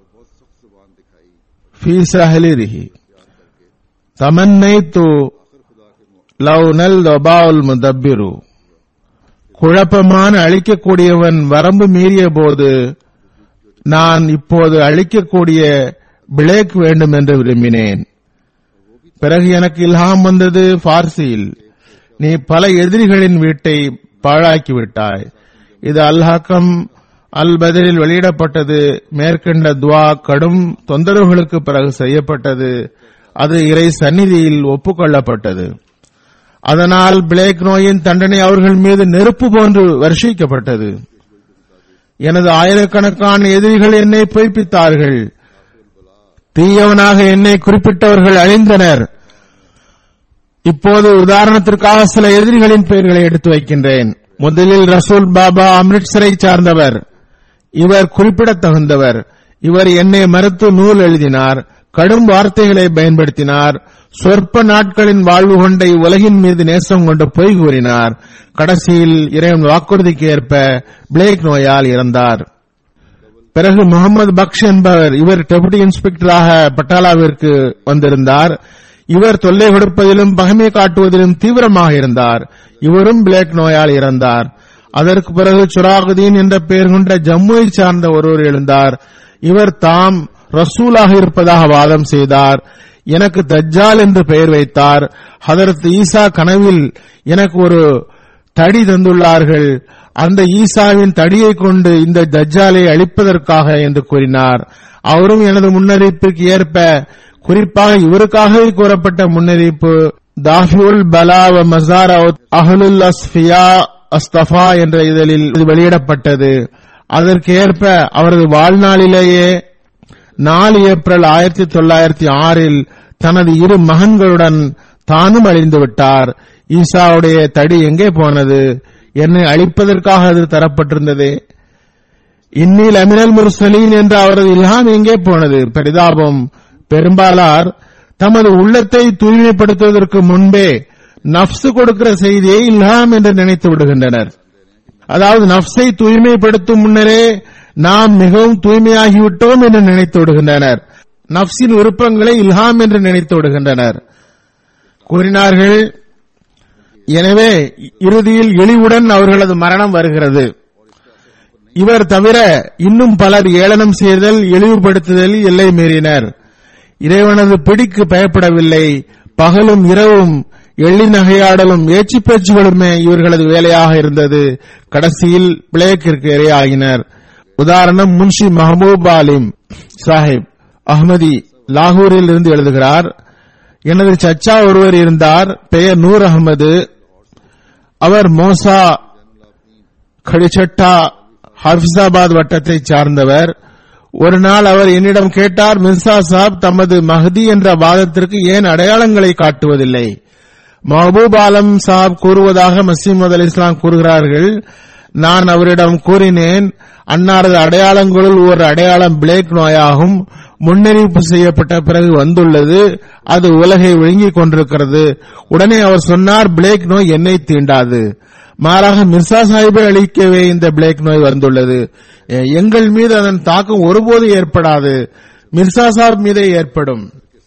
फी सहलिरही तमन्नई तो லவ்னல் தபாவுல் முதப்பிரு குழப்பமான அழிக்கக்கூடியவன் வரம்பு மீறிய போது நான் இப்போது அழிக்கக்கூடிய பிளேக் வேண்டும் என்று விரும்பினேன் பிறகு எனக்கு இல்ஹாம் வந்தது பார்சியில் நீ பல எதிரிகளின் வீட்டை பாழாக்கி விட்டாய் இது அல்ஹக்கம் அல் பதரில் வெளியிடப்பட்டது மேற்கண்ட துவா கடும் தொந்தரவுகளுக்கு பிறகு செய்யப்பட்டது அது இறை சந்நிதியில் ஒப்புக்கொள்ளப்பட்டது அதனால் பிளேக் நோயின் தண்டனை அவர்கள் மீது நெருப்பு போன்று வருஷிக்கப்பட்டது எனது ஆயிரக்கணக்கான எதிரிகள் என்னை பொய்ப்பித்தார்கள் தீயவனாக என்னை குறிப்பிட்டவர்கள் அழிந்தனர் இப்போது உதாரணத்திற்காக சில எதிரிகளின் பெயர்களை எடுத்து வைக்கின்றேன் முதலில் ரசூல் பாபா அம்ரிட்சரை சார்ந்தவர் இவர் குறிப்பிடத்தகுந்தவர் இவர் என்னை மறுத்து நூல் எழுதினார் கடும் வார்த்தைகளை பயன்படுத்தினார் சொற்ப நாட்களின் வாழ்வு கொண்ட இவ்வுலகின் மீது நேசம் கொண்டு பொய் கூறினார் கடைசியில் இறைவன் வாக்குறுதிக்கு ஏற்ப பிளேக் நோயால் இறந்தார் பிறகு முகமது பக்ஷ் என்பவர் இவர் டெபுட்டி இன்ஸ்பெக்டராக பட்டாலாவிற்கு வந்திருந்தார் இவர் தொல்லை கொடுப்பதிலும் பகமை காட்டுவதிலும் தீவிரமாக இருந்தார் இவரும் பிளேக் நோயால் இறந்தார் அதற்கு பிறகு சுராகுதீன் என்ற பெயர் கொண்ட ஜம்முவை சார்ந்த ஒருவர் எழுந்தார் இவர் தாம் ரசூலாக இருப்பதாக வாதம் செய்தார் எனக்கு தஜ்ஜால் என்று பெயர் வைத்தார் ஹதரத் ஈசா கனவில் எனக்கு ஒரு தடி தந்துள்ளார்கள் அந்த ஈசாவின் தடியை கொண்டு இந்த தஜ்ஜாலை அழிப்பதற்காக என்று கூறினார் அவரும் எனது முன்னறிவிப்பிற்கு ஏற்ப குறிப்பாக இவருக்காகவே கூறப்பட்ட முன்னறிவிப்பு தாஃபியுல் பலா வ மசார் அஹலுல் அஸ்ஃபியா அஸ்தபா என்ற இதழில் இது வெளியிடப்பட்டது அதற்கு ஏற்ப அவரது வாழ்நாளிலேயே நாலு ஏப்ரல் ஆயிரத்தி தொள்ளாயிரத்தி ஆறில் தனது இரு மகன்களுடன் தானும் அழிந்து விட்டார் ஈசாவுடைய தடி எங்கே போனது என்னை அழிப்பதற்காக அது தரப்பட்டிருந்தது இன்னில் அமினல் முர்சலீன் என்ற அவரது இல்ஹாம் எங்கே போனது பரிதாபம் பெரும்பாலார் தமது உள்ளத்தை தூய்மைப்படுத்துவதற்கு முன்பே நப்சு கொடுக்கிற செய்தியை இல்ஹாம் என்று நினைத்து விடுகின்றனர் அதாவது நப்சை தூய்மைப்படுத்தும் முன்னரே நாம் மிகவும் தூய்மையாகிவிட்டோம் என்று நினைத்து விடுகின்றனர் நப்சின் விருப்பங்களை இல்ஹாம் என்று நினைத்து விடுகின்றனர் கூறினார்கள் எனவே இறுதியில் இழிவுடன் அவர்களது மரணம் வருகிறது இவர் தவிர இன்னும் பலர் ஏளனம் செய்தல் இழிவுபடுத்துதல் எல்லை மீறினர் இறைவனது பிடிக்கு பயப்படவில்லை பகலும் இரவும் எள்ளி நகையாடலும் ஏச்சு பேச்சுகளுமே இவர்களது வேலையாக இருந்தது கடைசியில் பிளேக்கிற்கு இரையாகினர் உதாரணம் முன்ஷி மஹபூப் ஆலிம் சாஹிப் அஹ்மதி லாகூரில் இருந்து எழுதுகிறார் எனது சச்சா ஒருவர் இருந்தார் பெயர் நூர் அகமது அவர் மோசா கடிச்சட்டா ஹாஃபிசாபாத் வட்டத்தைச் சார்ந்தவர் ஒரு நாள் அவர் என்னிடம் கேட்டார் மிர்சா சாப் தமது மஹதி என்ற வாதத்திற்கு ஏன் அடையாளங்களை காட்டுவதில்லை மஹபூப் ஆலம் சாப் கூறுவதாக மசீமது அலி இஸ்லாம் கூறுகிறார்கள் நான் அவரிடம் கூறினேன் அன்னாரது அடையாளங்களுள் ஒரு அடையாளம் பிளேக் நோயாகும் முன்னறிவிப்பு செய்யப்பட்ட பிறகு வந்துள்ளது அது உலகை விழுங்கிக் கொண்டிருக்கிறது உடனே அவர் சொன்னார் பிளேக் நோய் என்னை தீண்டாது மாறாக மிர்சா சாஹிபை அளிக்கவே இந்த பிளேக் நோய் வந்துள்ளது எ- எங்கள் மீது அதன் தாக்கம் ஒருபோது ஏற்படாது மிர்சா சாஹிப் மீதே ஏற்படும்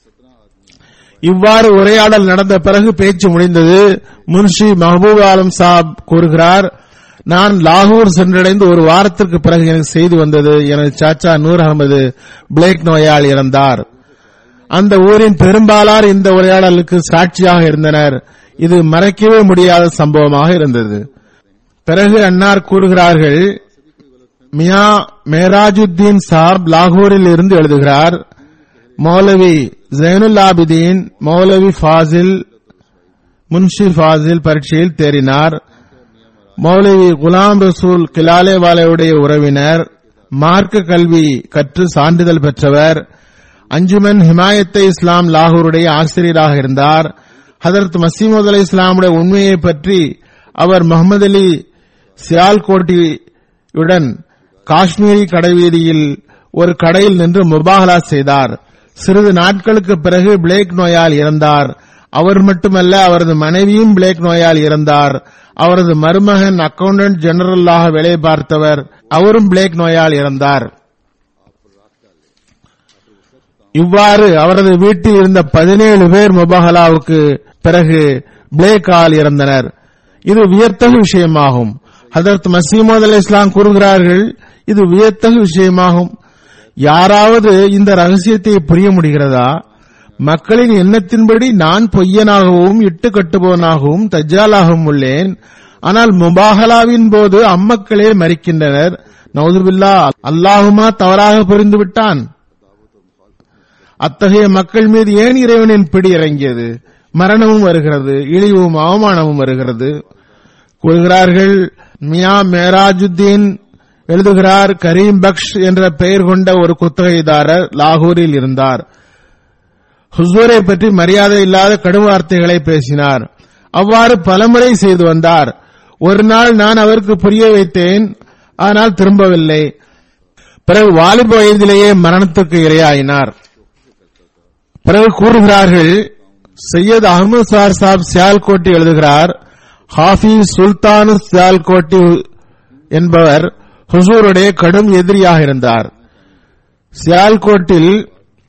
இவ்வாறு உரையாடல் நடந்த பிறகு பேச்சு முடிந்தது முன்ஷி மஹபூப் ஆலம் சாப் கூறுகிறார் நான் லாகூர் சென்றடைந்து ஒரு வாரத்திற்கு பிறகு எனக்கு செய்தி வந்தது எனது சாச்சா நூர் அகமது பிளேக் நோயால் இறந்தார் அந்த ஊரின் பெரும்பாலார் இந்த உரையாடலுக்கு சாட்சியாக இருந்தனர் இது மறைக்கவே முடியாத சம்பவமாக இருந்தது பிறகு அன்னார் கூறுகிறார்கள் மியா மேராஜுத்தீன் சாப் லாகூரில் இருந்து எழுதுகிறார் மௌலவி ஜைனுல் ஆபிதீன் மௌலவி ஃபாசில் முன்ஷி ஃபாசில் பரீட்சையில் தேறினார் மௌலவி குலாம் ரசூல் கிலாலேவாலையுடைய உறவினர் மார்க்க கல்வி கற்று சான்றிதழ் பெற்றவர் அஞ்சுமன் ஹிமாயத்தை இஸ்லாம் லாகூருடைய ஆசிரியராக இருந்தார் ஹதரத் மசீமது அலி இஸ்லாமுடைய உண்மையை பற்றி அவர் முகமது அலி சியால்கோட்டியுடன் காஷ்மீரி கடைவீதியில் ஒரு கடையில் நின்று முபாகலா செய்தார் சிறிது நாட்களுக்கு பிறகு பிளேக் நோயால் இறந்தார் அவர் மட்டுமல்ல அவரது மனைவியும் பிளேக் நோயால் இறந்தார் அவரது மருமகன் அக்கவுண்டன்ட் ஜெனரலாக வேலை பார்த்தவர் அவரும் பிளேக் நோயால் இறந்தார் இவ்வாறு அவரது வீட்டில் இருந்த பதினேழு பேர் முபஹலாவுக்கு பிறகு பிளேக்கால் இறந்தனர் இது வியத்தகு விஷயமாகும் ஹதரத் மசீமது அலி இஸ்லாம் கூறுகிறார்கள் இது வியத்தகு விஷயமாகும் யாராவது இந்த ரகசியத்தை புரிய முடிகிறதா மக்களின் எண்ணத்தின்படி நான் பொய்யனாகவும் இட்டு கட்டுபவனாகவும் தஜ்ஜாலாகவும் உள்ளேன் ஆனால் முபாகலாவின் போது அம்மக்களே மறிக்கின்றனர் நவுதுபில்லா அல்லாஹுமா தவறாக புரிந்து விட்டான் அத்தகைய மக்கள் மீது ஏன் இறைவனின் பிடி இறங்கியது மரணமும் வருகிறது இழிவும் அவமானமும் வருகிறது கூறுகிறார்கள் மியா மேராஜுத்தீன் எழுதுகிறார் கரீம் பக்ஷ் என்ற பெயர் கொண்ட ஒரு குத்தகைதாரர் லாகூரில் இருந்தார் ஹுசூரை பற்றி மரியாதை இல்லாத கடும் வார்த்தைகளை பேசினார் அவ்வாறு பலமுறை செய்து வந்தார் ஒரு நாள் நான் அவருக்கு புரிய வைத்தேன் ஆனால் திரும்பவில்லை பிறகு வாலிப வயதிலேயே மரணத்துக்கு இரையாயினார் பிறகு கூறுகிறார்கள் சையத் அகமது சார் சாப் சியால்கோட்டி எழுதுகிறார் ஹாஃபிஸ் சுல்தான் சியால்கோட்டி என்பவர் ஹுசூருடைய கடும் எதிரியாக இருந்தார் சியால்கோட்டில்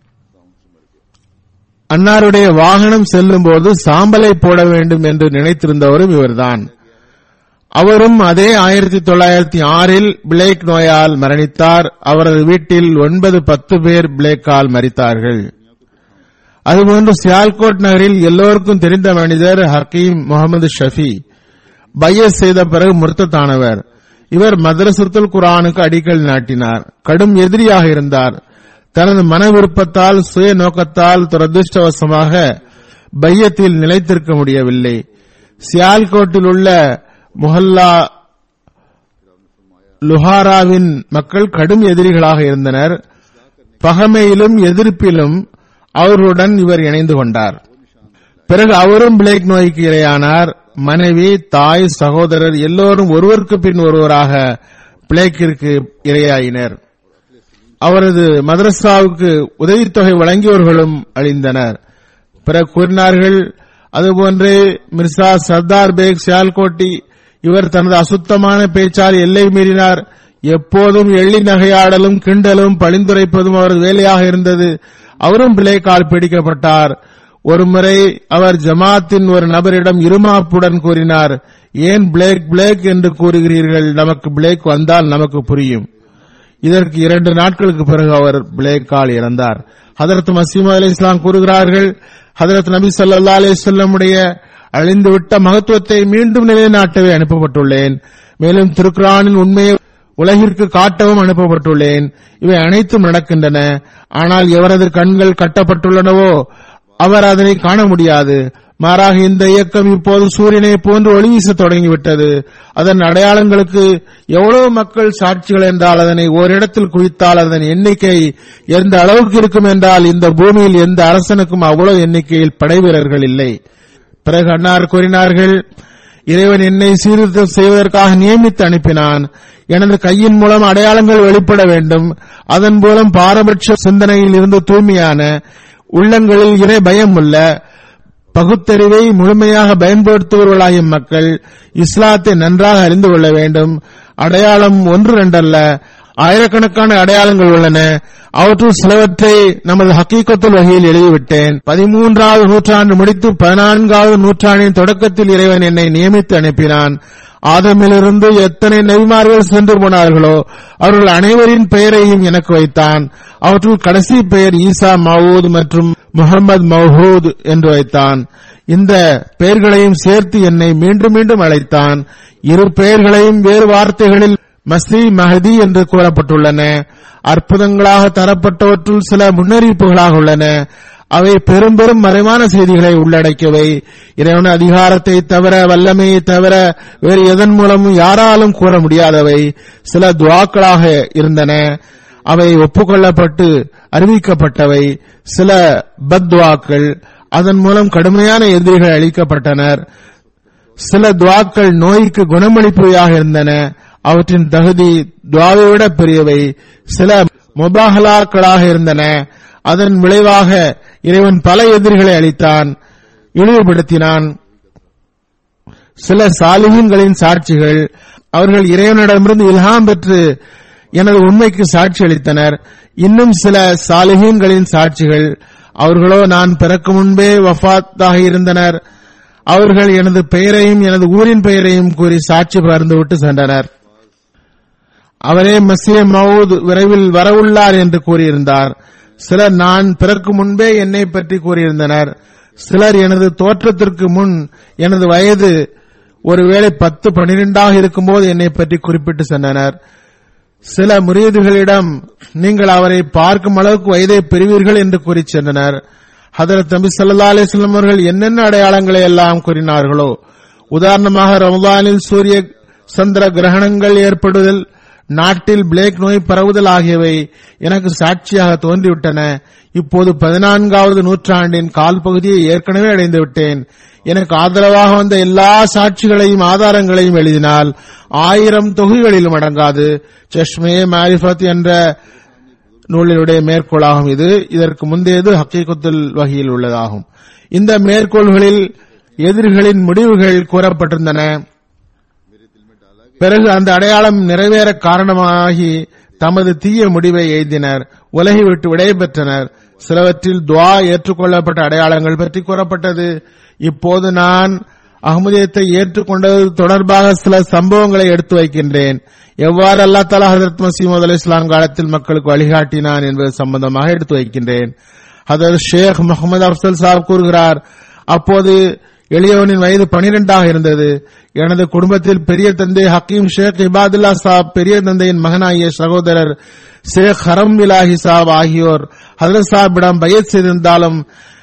அன்னாருடைய வாகனம் செல்லும் போது சாம்பலை போட வேண்டும் என்று நினைத்திருந்தவரும் இவர்தான் அவரும் அதே ஆயிரத்தி தொள்ளாயிரத்தி ஆறில் பிளேக் நோயால் மரணித்தார் அவரது வீட்டில் ஒன்பது பத்து பேர் பிளேக்கால் மரித்தார்கள் அதுபோன்று சியால்கோட் நகரில் எல்லோருக்கும் தெரிந்த மனிதர் ஹக்கீம் முகமது ஷஃபி பையஸ் செய்த பிறகு முர்த்தத்தானவர் இவர் மதரசத்துல் குரானுக்கு அடிக்கல் நாட்டினார் கடும் எதிரியாக இருந்தார் தனது மன விருப்பத்தால் சுய நோக்கத்தால் துரதிருஷ்டவசமாக பையத்தில் நிலைத்திருக்க முடியவில்லை சியால்கோட்டில் உள்ள முஹல்லா லுஹாராவின் மக்கள் கடும் எதிரிகளாக இருந்தனர் பகமையிலும் எதிர்ப்பிலும் அவர்களுடன் இவர் இணைந்து கொண்டார் பிறகு அவரும் பிளேக் நோய்க்கு இரையானார் மனைவி தாய் சகோதரர் எல்லோரும் ஒருவருக்கு பின் ஒருவராக பிளேக்கிற்கு இரையாயினர் அவரது மதரசாவுக்கு உதவித்தொகை வழங்கியவர்களும் அழிந்தனர் பிறகு கூறினார்கள் அதுபோன்றே மிர்சா சர்தார் பேக் சியால்கோட்டி இவர் தனது அசுத்தமான பேச்சால் எல்லை மீறினார் எப்போதும் எள்ளி நகையாடலும் கிண்டலும் பழிந்துரைப்பதும் அவரது வேலையாக இருந்தது அவரும் பிளேக்கால் பிடிக்கப்பட்டார் ஒருமுறை அவர் ஜமாத்தின் ஒரு நபரிடம் இருமாப்புடன் கூறினார் ஏன் பிளேக் பிளேக் என்று கூறுகிறீர்கள் நமக்கு பிளேக் வந்தால் நமக்கு புரியும் இதற்கு இரண்டு நாட்களுக்கு பிறகு அவர் பிளேக்கால் இறந்தார் ஹதரத் மசீமது அலி இஸ்லாம் கூறுகிறார்கள் ஹதரத் நபி ஸல்லல்லாஹு அலைஹி வஸல்லமுடைய அழிந்துவிட்ட மகத்துவத்தை மீண்டும் நிலைநாட்டவே அனுப்பப்பட்டுள்ளேன் மேலும் திருக்குரானின் உண்மையை உலகிற்கு காட்டவும் அனுப்பப்பட்டுள்ளேன் இவை அனைத்தும் நடக்கின்றன ஆனால் எவரது கண்கள் கட்டப்பட்டுள்ளனவோ அவர் அதனை காண முடியாது மாறாக இந்த இயக்கம் இப்போது சூரியனை போன்று ஒளி வீச தொடங்கிவிட்டது அதன் அடையாளங்களுக்கு எவ்வளவு மக்கள் சாட்சிகள் என்றால் அதனை ஓரிடத்தில் குவித்தால் அதன் எண்ணிக்கை எந்த அளவுக்கு இருக்கும் என்றால் இந்த பூமியில் எந்த அரசனுக்கும் அவ்வளவு எண்ணிக்கையில் படை வீரர்கள் இல்லை பிறகு அன்னார் கூறினார்கள் இறைவன் என்னை சீர்திருத்தம் செய்வதற்காக நியமித்து அனுப்பினான் எனது கையின் மூலம் அடையாளங்கள் வெளிப்பட வேண்டும் அதன் மூலம் பாரபட்ச சிந்தனையில் இருந்து தூய்மையான உள்ளங்களில் இறை பயம் உள்ள பகுத்தறிவை முழுமையாக பயன்படுத்துபவர்களாகிய மக்கள் இஸ்லாத்தை நன்றாக அறிந்து கொள்ள வேண்டும் அடையாளம் ஒன்று ரெண்டல்ல ஆயிரக்கணக்கான அடையாளங்கள் உள்ளன அவற்றுள் சிலவற்றை நமது ஹக்கீக்கத்துல் வகையில் எழுதிவிட்டேன் பதிமூன்றாவது நூற்றாண்டு முடித்து பதினான்காவது நூற்றாண்டின் தொடக்கத்தில் இறைவன் என்னை நியமித்து அனுப்பினான் ஆதமிலிருந்து எத்தனை நபிமார்கள் சென்று போனார்களோ அவர்கள் அனைவரின் பெயரையும் எனக்கு வைத்தான் அவற்றுள் கடைசி பெயர் ஈசா மவுத் மற்றும் முகமது மௌஹூத் என்று வைத்தான் இந்த பெயர்களையும் சேர்த்து என்னை மீண்டும் மீண்டும் அழைத்தான் இரு பெயர்களையும் வேறு வார்த்தைகளில் மஸ்தி மஹதி என்று கூறப்பட்டுள்ளன அற்புதங்களாக தரப்பட்டவற்றுள் சில முன்னறிவிப்புகளாக உள்ளன அவை பெரும் பெரும் மறைவான செய்திகளை உள்ளடக்கியவை இறைவன அதிகாரத்தை தவிர வல்லமையை தவிர வேறு எதன் மூலமும் யாராலும் கூற முடியாதவை சில துவாக்களாக இருந்தன அவை ஒப்புக்கொள்ளப்பட்டு அறிவிக்கப்பட்டவை சில பத்வாக்கள் அதன் மூலம் கடுமையான எதிரிகள் அளிக்கப்பட்டனர் சில துவாக்கள் நோய்க்கு குணமளிப்பவையாக இருந்தன அவற்றின் தகுதி துவாவை விட பெரியவை சில முபாகலாக்களாக இருந்தன அதன் விளைவாக இறைவன் பல எதிரிகளை அளித்தான் இழிவுபடுத்தினான் சில சாலிகங்களின் சாட்சிகள் அவர்கள் இறைவனிடமிருந்து இல்ஹாம் பெற்று எனது உண்மைக்கு சாட்சி அளித்தனர் இன்னும் சில சாலிகீன்களின் சாட்சிகள் அவர்களோ நான் பிறக்கும் முன்பே வஃபாத்தாக இருந்தனர் அவர்கள் எனது பெயரையும் எனது ஊரின் பெயரையும் கூறி சாட்சி பகிர்ந்துவிட்டு சென்றனர் அவரே மசிய மவுத் விரைவில் வரவுள்ளார் என்று கூறியிருந்தார் சிலர் நான் பிறக்கும் முன்பே என்னை பற்றி கூறியிருந்தனர் சிலர் எனது தோற்றத்திற்கு முன் எனது வயது ஒருவேளை பத்து பனிரெண்டாக இருக்கும்போது என்னை பற்றி குறிப்பிட்டு சென்றனர் சில முறியீடுகளிடம் நீங்கள் அவரை பார்க்கும் அளவுக்கு வயதை பெறுவீர்கள் என்று கூறி சென்றனர் ஹதரத் நபி ஸல்லல்லாஹு அலைஹி வஸல்லம் அவர்கள் என்னென்ன அடையாளங்களை எல்லாம் கூறினார்களோ உதாரணமாக ரமதானில் சூரிய சந்திர கிரகணங்கள் ஏற்படுதல் நாட்டில் பிளேக் நோய் பரவுதல் ஆகியவை எனக்கு சாட்சியாக தோன்றிவிட்டன இப்போது பதினான்காவது நூற்றாண்டின் கால் பகுதியை ஏற்கனவே அடைந்து விட்டேன் எனக்கு ஆதரவாக வந்த எல்லா சாட்சிகளையும் ஆதாரங்களையும் எழுதினால் ஆயிரம் தொகுதிகளிலும் அடங்காது சஷ்மே மாரிஃபத் என்ற நூலினுடைய மேற்கோளாகும் இது இதற்கு முந்தையது ஹக்கீகுத்துல் வகையில் உள்ளதாகும் இந்த மேற்கோள்களில் எதிரிகளின் முடிவுகள் கூறப்பட்டிருந்தன பிறகு அந்த அடையாளம் நிறைவேற காரணமாகி தமது தீய முடிவை எய்தினர் உலகை விட்டு விடைபெற்றனர் சிலவற்றில் துவா ஏற்றுக்கொள்ளப்பட்ட அடையாளங்கள் பற்றி கூறப்பட்டது இப்போது நான் அகமதியத்தை ஏற்றுக்கொண்டது தொடர்பாக சில சம்பவங்களை எடுத்து வைக்கின்றேன் எவ்வாறு அல்லா தலா ஹசரத் மசீமது அலி இஸ்லாம் காலத்தில் மக்களுக்கு வழிகாட்டினான் என்பது சம்பந்தமாக எடுத்து வைக்கின்றேன் ஹதரத் ஷேக் முகமது அப்சல் சாப் கூறுகிறார் அப்போது எளியவனின் வயது பனிரெண்டாக இருந்தது எனது குடும்பத்தில் பெரிய தந்தை ஹக்கீம் ஷேக் இபாதுல்லா சாப் பெரிய தந்தையின் மகனாகிய சகோதரர் ஷேக் ஹரம் விலாஹி சாப் ஆகியோர் ஹதரத் சாப்பிடம் பயத் செய்திருந்தாலும்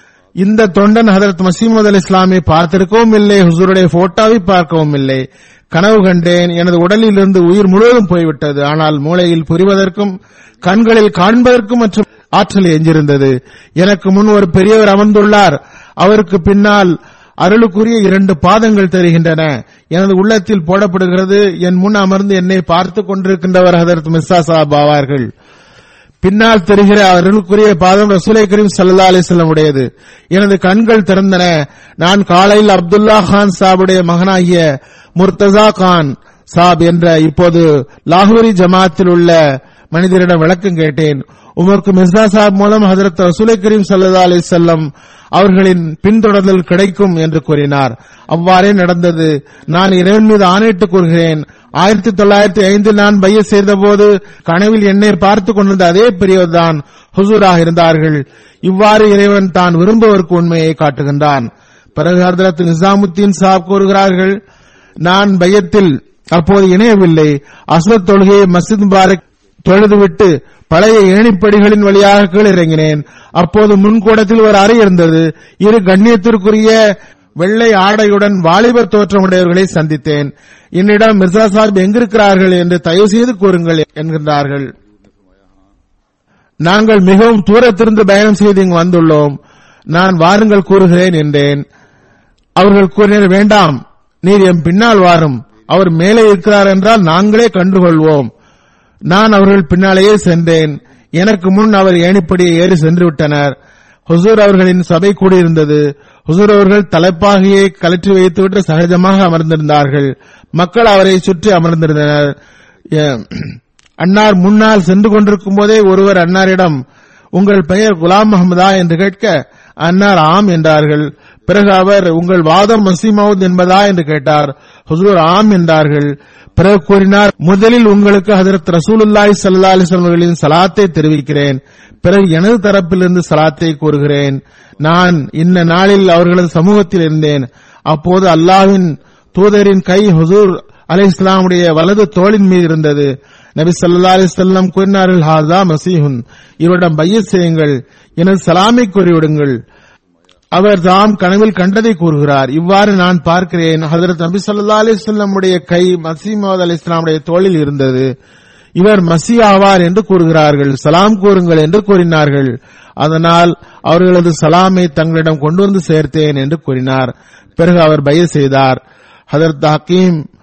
இந்த தொண்டன் ஹதரத் மசீமது அலி இஸ்லாமை பார்த்திருக்கவும் இல்லை ஹுசூருடைய போட்டோவை பார்க்கவும் இல்லை கனவு கண்டேன் எனது உடலில் இருந்து உயிர் முழுவதும் போய்விட்டது ஆனால் மூளையில் புரிவதற்கும் கண்களில் காண்பதற்கும் மற்றும் ஆற்றல் எஞ்சிருந்தது எனக்கு முன் ஒரு பெரியவர் அமர்ந்துள்ளார் அவருக்கு பின்னால் அருளுக்குரிய இரண்டு பாதங்கள் தெரிகின்றன எனது உள்ளத்தில் போடப்படுகிறது என் முன் அமர்ந்து என்னை பார்த்துக் கொண்டிருக்கின்றவர் ஹதரத் மிஸ்ஸா சாப் ஆவார்கள் பின்னால் தெரிகிற அருளுக்குரிய பாதம் ரசூலை கரீம் சல்லா அலிஸ்லம் உடையது எனது கண்கள் திறந்தன நான் காலையில் அப்துல்லா கான் சாபுடைய மகனாகிய முர்தசா கான் சாப் என்ற இப்போது லாகூரி ஜமாத்தில் உள்ள மனிதரிடம் விளக்கம் கேட்டேன் உமருக்கு மிர்சா சாப் மூலம் ஹதரத் ரசூலை கரீம் சல்லா அலி செல்லம் அவர்களின் பின்தொடர்தல் கிடைக்கும் என்று கூறினார் அவ்வாறே நடந்தது நான் இறைவன் மீது ஆணையிட்டு கூறுகிறேன் ஆயிரத்தி தொள்ளாயிரத்தி ஐந்தில் நான் பைய செய்தபோது கனவில் என்னை பார்த்துக் கொண்டிருந்த அதே பெரியவர்தான் ஹுசூராக இருந்தார்கள் இவ்வாறு இறைவன் தான் விரும்புவதற்கு உண்மையை காட்டுகின்றான் பிறகு ஹர்தரத் நிசாமுத்தீன் சாப் கூறுகிறார்கள் நான் பையத்தில் அப்போது இணையவில்லை அஸ்வத் தொழுகையை மஸ்ஜித் முபாரக் தொழுதுவிட்டு பழைய ஏணிப்படிகளின் வழியாக கீழ் இறங்கினேன் அப்போது முன்கூடத்தில் ஒரு அறை இருந்தது இரு கண்ணியத்திற்குரிய வெள்ளை ஆடையுடன் வாலிபர் தோற்றமுடையவர்களை சந்தித்தேன் என்னிடம் மிர்சா சாஹிப் எங்கிருக்கிறார்கள் என்று தயவு செய்து கூறுங்கள் என்கின்றார்கள் நாங்கள் மிகவும் தூரத்திலிருந்து பயணம் செய்து இங்கு வந்துள்ளோம் நான் வாருங்கள் கூறுகிறேன் என்றேன் அவர்கள் கூறினர் வேண்டாம் நீர் எம் பின்னால் வாரும் அவர் மேலே இருக்கிறார் என்றால் நாங்களே கண்டுகொள்வோம் நான் அவர்கள் பின்னாலேயே சென்றேன் எனக்கு முன் அவர் ஏணிப்படியை ஏறி சென்று விட்டனர் ஹுசூர் அவர்களின் சபை கூடியிருந்தது ஹுசூர் அவர்கள் தலைப்பாகையை கலற்றி வைத்துவிட்டு சகஜமாக அமர்ந்திருந்தார்கள் மக்கள் அவரை சுற்றி அமர்ந்திருந்தனர் எ- அன்னார் முன்னால் சென்று கொண்டிருக்கும் போதே ஒருவர் அன்னாரிடம் உங்கள் பெயர் குலாம் முகமதா என்று கேட்க அன்னார் ஆம் என்றார்கள் பிறகு அவர் உங்கள் வாதம் மசீமவுத் என்பதா என்று கேட்டார் ஹுசூர் ஆம் என்றார்கள் பிறகு கூறினார் முதலில் உங்களுக்கு ஹதரத் ரசூலுல்லாஹி ஸல்லல்லாஹு அலைஹி வஸல்லம் அவர்களின் சலாத்தை தெரிவிக்கிறேன் பிறகு எனது தரப்பிலிருந்து சலாத்தை கூறுகிறேன் நான் இந்த நாளில் அவர்களது சமூகத்தில் இருந்தேன் அப்போது அல்லாஹ்வின் தூதரின் கை ஹுசூர் அலை இஸ்லாமுடைய வலது தோளின் மீது இருந்தது நபி ஸல்லல்லாஹு அலைஹி வஸல்லம் கூறினார்கள் ஹாதா மசீஹுன் இவரிடம் பையத் செய்யுங்கள் எனது சலாமை கூறிவிடுங்கள் அவர் தாம் கனவில் கண்டதை கூறுகிறார் இவ்வாறு நான் பார்க்கிறேன் ஹதரத் நபி ஸல்லல்லாஹு அலைஹி வஸல்லம் உடைய கை மசீமது அலி இஸ்லாமுடைய தோளில் இருந்தது இவர் மசி ஆவார் என்று கூறுகிறார்கள் சலாம் கூறுங்கள் என்று கூறினார்கள் அதனால் அவர்களது சலாமை தங்களிடம் கொண்டு வந்து சேர்த்தேன் என்று கூறினார் பிறகு அவர் பய செய்தார் ஹதரத் ஹக்கீம்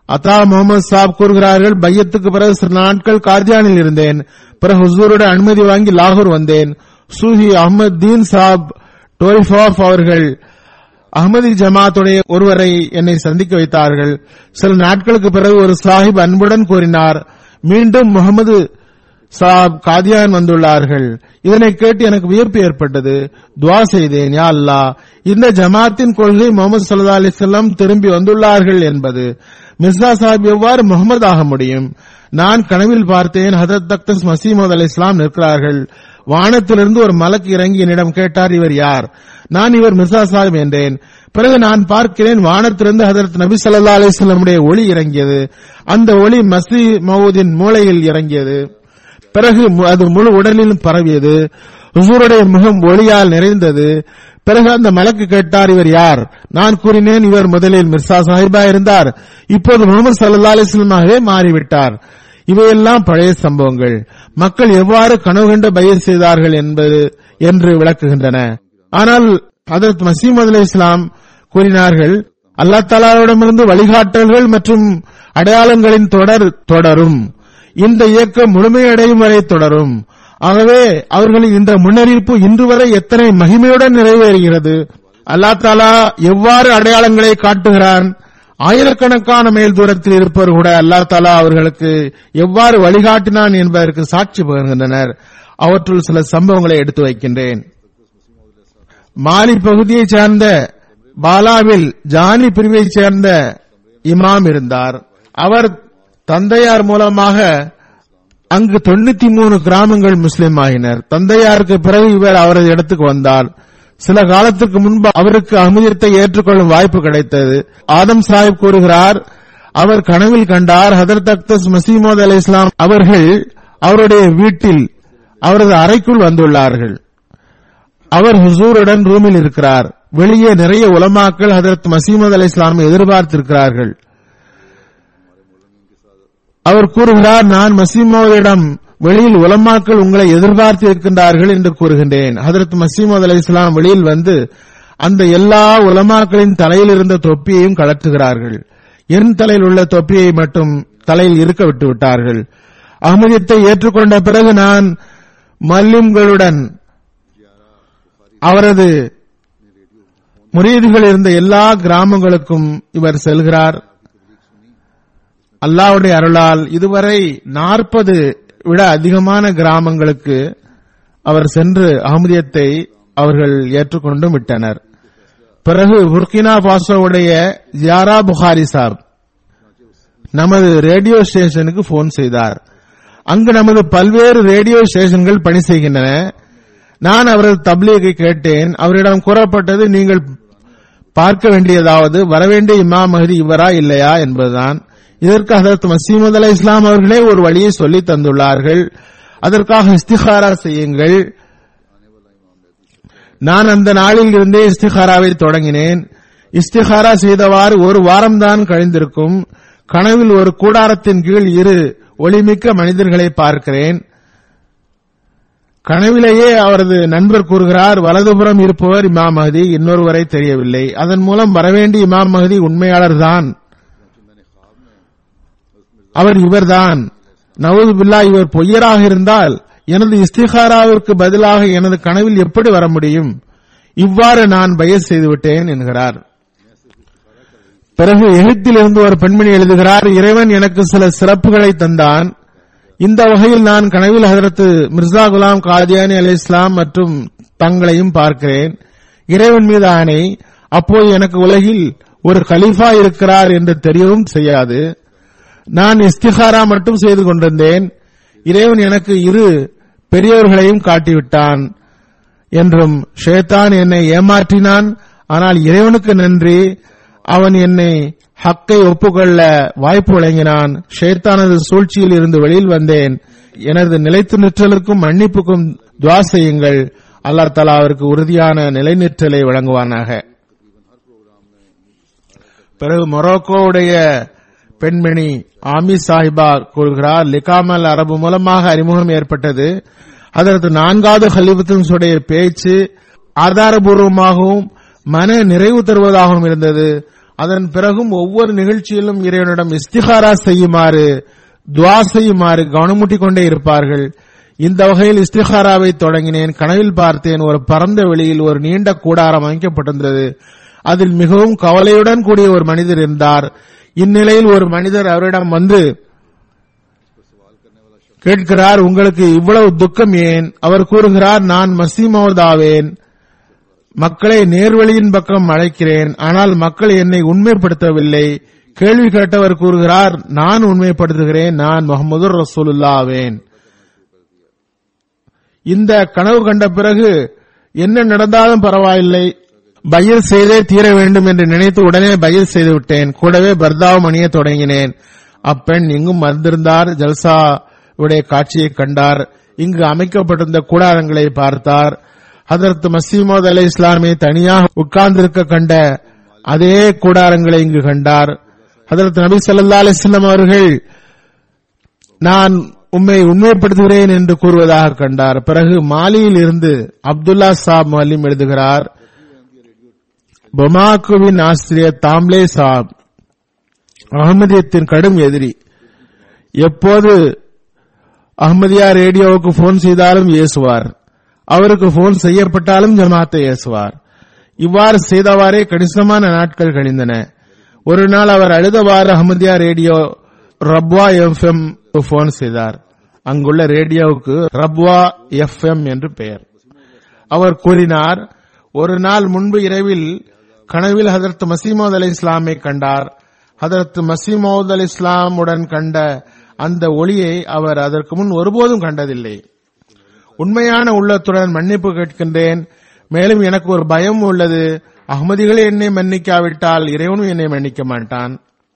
அத்தா முகமது சாப் கூறுகிறார்கள் பையத்துக்கு பிறகு சில நாட்கள் கார்தியானில் இருந்தேன் பிறகு ஹுசூருடைய அனுமதி வாங்கி லாகூர் வந்தேன் சூஹி அஹமத் தீன் சாப் டோரிஃபாப் அவர்கள் அகமதி ஜமாத்துடைய ஒருவரை என்னை சந்திக்க வைத்தார்கள் சில நாட்களுக்கு பிறகு ஒரு சாஹிப் அன்புடன் கூறினார் மீண்டும் முகமது சாப் காதியான் வந்துள்ளார்கள் இதனை கேட்டு எனக்கு வியர்ப்பு ஏற்பட்டது துவா செய்தேன் யா அல்லாஹ் இந்த ஜமாத்தின் கொள்கை முகமது சல்லா அலிசல்லாம் திரும்பி வந்துள்ளார்கள் என்பது மிர்சா சாஹிப் எவ்வாறு முகமது ஆக முடியும் நான் கனவில் பார்த்தேன் ஹதரத் தக்தஸ் மசீமது அலி இஸ்லாம் நிற்கிறார்கள் வானத்திலிருந்து ஒரு மலக்கு இறங்கி என்னிடம் கேட்டார் இவர் யார் நான் இவர் மிர்சா சாஹிப் என்றேன் பிறகு நான் பார்க்கிறேன் வானத்திலிருந்து ஹதரத் நபி ஸல்லல்லாஹு அலைஹி வஸல்லமுடைய ஒளி இறங்கியது அந்த ஒளி மசி மவுதின் மூளையில் இறங்கியது பிறகு மு- அது முழு உடலிலும் பரவியது ஹுசூருடைய முகம் ஒளியால் நிறைந்தது பிறகு அந்த மலக்கு கேட்டார் இவர் யார் நான் கூறினேன் இவர் முதலில் மிர்சா சாஹிபா இருந்தார் இப்போது முகமது சல்லா அலிஸ்லமாகவே மாறிவிட்டார் இவையெல்லாம் பழைய சம்பவங்கள் மக்கள் எவ்வாறு கனவு கண்டு பயிர் செய்தார்கள் என்பது என்று விளக்குகின்றன ஆனால் ஹதரத் மசீமது அலி இஸ்லாம் கூறினார்கள் அல்லா தாலாவிடமிருந்து வழிகாட்டல்கள் மற்றும் அடையாளங்களின் தொடர் தொடரும் இந்த இயக்கம் முழுமையடையும் வரை தொடரும் ஆகவே அவர்களின் இந்த முன்னறிவிப்பு இன்று வரை எத்தனை மகிமையுடன் நிறைவேறுகிறது அல்லா தாலா எவ்வாறு அடையாளங்களை காட்டுகிறான் ஆயிரக்கணக்கான மைல் தூரத்தில் இருப்பவர் கூட அல்லா தாலா அவர்களுக்கு எவ்வாறு வழிகாட்டினான் என்பதற்கு சாட்சி பகிர்கின்றனர் அவற்றுள் சில சம்பவங்களை எடுத்து வைக்கின்றேன் மாலி பகுதியைச் சேர்ந்த பாலாவில் ஜானி பிரிவைச் சேர்ந்த இமாம் இருந்தார் அவர் தந்தையார் மூலமாக அங்கு தொண்ணூத்தி மூணு கிராமங்கள் முஸ்லிம் ஆகினர் தந்தையாருக்கு பிறகு இவர் அவரது இடத்துக்கு வந்தார் சில காலத்துக்கு முன்பு அவருக்கு அகமதியத்தை ஏற்றுக்கொள்ளும் வாய்ப்பு கிடைத்தது ஆதம் சாஹிப் கூறுகிறார் அவர் கனவில் கண்டார் ஹதரத் அக்தஸ் மசீமோத் அலி இஸ்லாம் அவர்கள் அவருடைய வீட்டில் அவரது அறைக்குள் வந்துள்ளார்கள் அவர் ஹுசூருடன் ரூமில் இருக்கிறார் வெளியே நிறைய உலமாக்கள் ஹதரத் மசீமது அலி இஸ்லாமை எதிர்பார்த்திருக்கிறார்கள் அவர் கூறுகிறார் நான் மசீமோதிடம் வெளியில் உலமாக்கள் உங்களை எதிர்பார்த்து இருக்கின்றார்கள் என்று கூறுகின்றேன் ஹதரத் மசீமது அலி இஸ்லாம் வெளியில் வந்து அந்த எல்லா உலமாக்களின் தலையில் இருந்த தொப்பியையும் கலற்றுகிறார்கள் என் தலையில் உள்ள தொப்பியை மட்டும் தலையில் இருக்க விட்டு விட்டார்கள் அகமதியத்தை ஏற்றுக்கொண்ட பிறகு நான் மல்லிம்களுடன் அவரது முறியீடுகள் இருந்த எல்லா கிராமங்களுக்கும் இவர் செல்கிறார் அல்லாவுடைய அருளால் இதுவரை நாற்பது விட அதிகமான கிராமங்களுக்கு அவர் சென்று அகமதியத்தை அவர்கள் ஏற்றுக்கொண்டும் விட்டனர் பிறகு புர்கினா பாசோவுடைய ஜியாரா புகாரி சாப் நமது ரேடியோ ஸ்டேஷனுக்கு போன் செய்தார் அங்கு நமது பல்வேறு ரேடியோ ஸ்டேஷன்கள் பணி செய்கின்றன நான் அவரது தப்லீகை கேட்டேன் அவரிடம் கூறப்பட்டது நீங்கள் பார்க்க வேண்டியதாவது வரவேண்டிய இமாம் மஹதி இவரா இல்லையா என்பதுதான் இதற்கு ஹதரத் மசீமது அலை இஸ்லாம் அவர்களே ஒரு வழியை சொல்லி தந்துள்ளார்கள் அதற்காக இஸ்திகாரா செய்யுங்கள் நான் அந்த நாளில் இருந்தே இஸ்திகாராவை தொடங்கினேன் இஸ்திகாரா செய்தவாறு ஒரு வாரம்தான் கழிந்திருக்கும் கனவில் ஒரு கூடாரத்தின் கீழ் இரு ஒளிமிக்க மனிதர்களை பார்க்கிறேன் கனவிலேயே அவரது நண்பர் கூறுகிறார் வலதுபுறம் இருப்பவர் இமாம் மஹதி இன்னொருவரை தெரியவில்லை அதன் மூலம் வரவேண்டிய இமாம் மஹதி உண்மையாளர் தான் அவர் இவர்தான் நவூது பில்லா இவர் பொய்யராக இருந்தால் எனது இஸ்திகாராவிற்கு பதிலாக எனது கனவில் எப்படி வர முடியும் இவ்வாறு நான் பயஸ் செய்துவிட்டேன் என்கிறார் பிறகு எகிப்தில் இருந்து ஒரு பெண்மணி எழுதுகிறார் இறைவன் எனக்கு சில சிறப்புகளை தந்தான் இந்த வகையில் நான் கனவில் ஹதரத்து மிர்சா குலாம் காதியானி அலி இஸ்லாம் மற்றும் தங்களையும் பார்க்கிறேன் இறைவன் மீது ஆணை அப்போது எனக்கு உலகில் ஒரு கலீஃபா இருக்கிறார் என்று தெரியவும் செய்யாது நான் இஸ்திகாரா மட்டும் செய்து கொண்டிருந்தேன் இறைவன் எனக்கு இரு பெரியவர்களையும் காட்டிவிட்டான் என்றும் ஷேத்தான் என்னை ஏமாற்றினான் ஆனால் இறைவனுக்கு நன்றி அவன் என்னை ஹக்கை ஒப்புக்கொள்ள வாய்ப்பு வழங்கினான் ஷேத்தானது சூழ்ச்சியில் இருந்து வெளியில் வந்தேன் எனது நிலைத்து நிற்றலுக்கும் மன்னிப்புக்கும் துவா செய்யுங்கள் அல்லாஹ் தலா அவருக்கு உறுதியான நிலைநிற்றலை வழங்குவானாக பிறகு மொரோக்கோவுடைய பெண்மணி ஆமி சாஹிபா கூறுகிறார் லிகாமல் அரபு மூலமாக அறிமுகம் ஏற்பட்டது அதற்கு நான்காவது ஹலிபத்தினுடைய பேச்சு ஆதாரபூர்வமாகவும் மன நிறைவு தருவதாகவும் இருந்தது அதன் பிறகும் ஒவ்வொரு நிகழ்ச்சியிலும் இறைவனிடம் இஸ்திகாரா செய்யுமாறு துவா செய்யுமாறு கவனமூட்டிக் கொண்டே இருப்பார்கள் இந்த வகையில் இஸ்திகாராவை தொடங்கினேன் கனவில் பார்த்தேன் ஒரு பரந்த வெளியில் ஒரு நீண்ட கூடாரம் அமைக்கப்பட்டிருந்தது அதில் மிகவும் கவலையுடன் கூடிய ஒரு மனிதர் இருந்தார் இந்நிலையில் ஒரு மனிதர் அவரிடம் வந்து கேட்கிறார் உங்களுக்கு இவ்வளவு துக்கம் ஏன் அவர் கூறுகிறார் நான் மசீமோதாவேன் மக்களை நேர்வழியின் பக்கம் அழைக்கிறேன் ஆனால் மக்கள் என்னை உண்மைப்படுத்தவில்லை கேள்வி கேட்டவர் கூறுகிறார் நான் உண்மைப்படுத்துகிறேன் நான் முகமது ரசூலுல்லாவேன் இந்த கனவு கண்ட பிறகு என்ன நடந்தாலும் பரவாயில்லை பயிர் செய்தே தீர வேண்டும் என்று நினைத்து உடனே பயிர் செய்து விட்டேன் கூடவே பர்தாவும் அணிய தொடங்கினேன் அப்பெண் இங்கும் வந்திருந்தார் ஜல்சா உடைய காட்சியை கண்டார் இங்கு அமைக்கப்பட்டிருந்த கூடாரங்களை பார்த்தார் ஹதரத் மசீமோத் அலை இஸ்லாமை தனியாக உட்கார்ந்திருக்க கண்ட அதே கூடாரங்களை இங்கு கண்டார் ஹதரத் நபி ஸல்லல்லாஹு அலைஹி வஸல்லம் அவர்கள் நான் உம்மை உண்மைப்படுத்துகிறேன் என்று கூறுவதாக கண்டார் பிறகு மாலியில் இருந்து அப்துல்லா சாப் மல்லிம் எழுதுகிறார் பொமாக்குவின் ஆசிரியர் தாம்லே சாப் அகமதியத்தின் கடும் எதிரி எப்போது அஹ்மதியா ரேடியோவுக்கு போன் செய்தாலும் ஏசுவார் அவருக்கு போன் செய்யப்பட்டாலும் ஜமாத்தை ஏசுவார் இவ்வாறு செய்தவாறே கணிசமான நாட்கள் கழிந்தன ஒரு நாள் அவர் அழுதவாறு Ahmadiyya radio Rabwah FM phone செய்தார் அங்குள்ள ரேடியோவுக்கு ரப்வா எஃப்எம் என்று பெயர் அவர் கூறினார் ஒரு நாள் முன்பு இரவில் கனவில் ஹதரத் மசீமோத் அலி இஸ்லாமை கண்டார் ஹதரத் மசீமோத் அலி இஸ்லாமுடன் கண்ட அந்த ஒளியை அவர் அதற்கு முன் ஒருபோதும் கண்டதில்லை உண்மையான உள்ளத்துடன் மன்னிப்பு கேட்கின்றேன் மேலும் எனக்கு ஒரு பயம் உள்ளது அகமதிகள் என்னை மன்னிக்காவிட்டால் இறைவனும் என்னை மன்னிக்க மாட்டான்